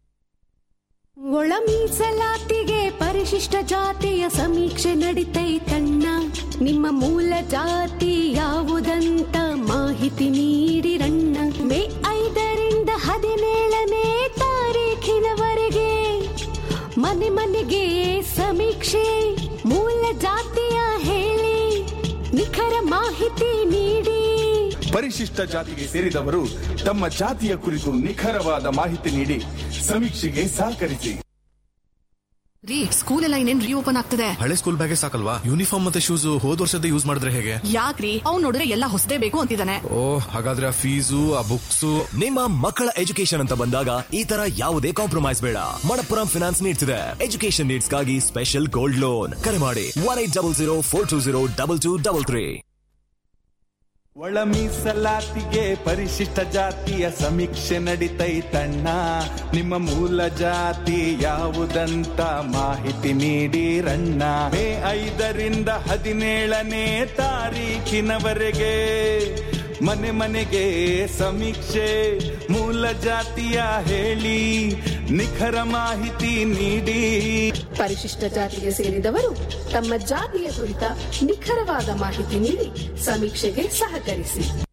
ಒಳ ಮೀಸಲಾತಿಗೆ ಪರಿಶಿಷ್ಟ ಜಾತಿಯ ಸಮೀಕ್ಷೆ ನಡಿತೈತಣ್ಣ ನಿಮ್ಮ ಮೂಲ ಜಾತಿ ಯಾವುದಂತ ಮಾಹಿತಿ ನೀಡಿರಣ್ಣ ಮೇ ಐದರಿಂದ ಹದಿನೇಳನೇ ತಾರೀಖಿನವರೆಗೆ ಮನೆ ಮನೆಗೆ ಸಮೀಕ್ಷೆ ಮೂಲ ಜಾತಿಯ ಹೇಳಿ ನಿಖರ ಮಾಹಿತಿ ನೀಡಿ ಪರಿಶಿಷ್ಟ ಜಾತಿಗೆ ಸೇರಿದವರು ತಮ್ಮ ಜಾತಿಯ ಕುರಿತು ನಿಖರವಾದ ಮಾಹಿತಿ ನೀಡಿ ಸಮೀಕ್ಷೆಗೆ ಸಹಕರಿಸಿ ರೀ ಸ್ಕೂಲ್ ಎಲ್ಲ ಇನ್ನೇನ್ ರೀಓಪನ್ ಆಗ್ತದೆ ಹಳೆ ಸ್ಕೂಲ್ ಬ್ಯಾಗೇ ಸಾಕಲ್ವಾ ಯೂನಿಫಾರ್ಮ್ ಮತ್ತೆ ಶೂಸ್ ಹೋದ್ ವರ್ಷದ ಯೂಸ್ ಮಾಡಿದ್ರೆ ಹೇಗೆ ಯಾಕ್ರಿ ಅವ್ನ್ ನೋಡಿದ್ರೆ ಎಲ್ಲ ಹೊಸದೇ ಬೇಕು ಅಂತಿದ್ದಾನೆ ಓ ಹಾಗಾದ್ರೆ ಆ ಫೀಸು ಆ ಬುಕ್ಸ್ ನಿಮ್ಮ ಮಕ್ಕಳ ಎಜುಕೇಶನ್ ಅಂತ ಬಂದಾಗ ಈ ತರ ಯಾವುದೇ ಕಾಂಪ್ರಮೈಸ್ ಬೇಡ ಮಣಪ್ಪುರಂ ಫಿನಾನ್ಸ್ ನೀಡ್ಸ್ ಇದೆ ಎಜುಕೇಶನ್ ನೀಡ್ಸ್ ಗಾಗಿ ಸ್ಪೆಷಲ್ ಗೋಲ್ಡ್ ಲೋನ್ ಕರೆ ಮಾಡಿ one eight double zero four two zero double two double three ಒಳ ಮೀಸಲಾತಿಗೆ ಪರಿಶಿಷ್ಟ ಜಾತಿಯ ಸಮೀಕ್ಷೆ ನಡಿತೈತಣ್ಣ ನಿಮ್ಮ ಮೂಲ ಜಾತಿ ಯಾವುದಂತ ಮಾಹಿತಿ ನೀಡಿರಣ್ಣ ಮೇ ಐದರಿಂದ ಹದಿನೇಳನೇ ತಾರೀಖಿನವರೆಗೆ ಮನೆ ಮನೆಗೆ ಸಮೀಕ್ಷೆ ಮೂಲ ಜಾತಿಯ ಹೇಳಿ ನಿಖರ ಮಾಹಿತಿ ನೀಡಿ ಪರಿಶಿಷ್ಟ ಜಾತಿಗೆ ಸೇರಿದವರು ತಮ್ಮ ಜಾತಿಯ ಕುರಿತ ನಿಖರವಾದ ಮಾಹಿತಿ ನೀಡಿ ಸಮೀಕ್ಷೆಗೆ ಸಹಕರಿಸಿ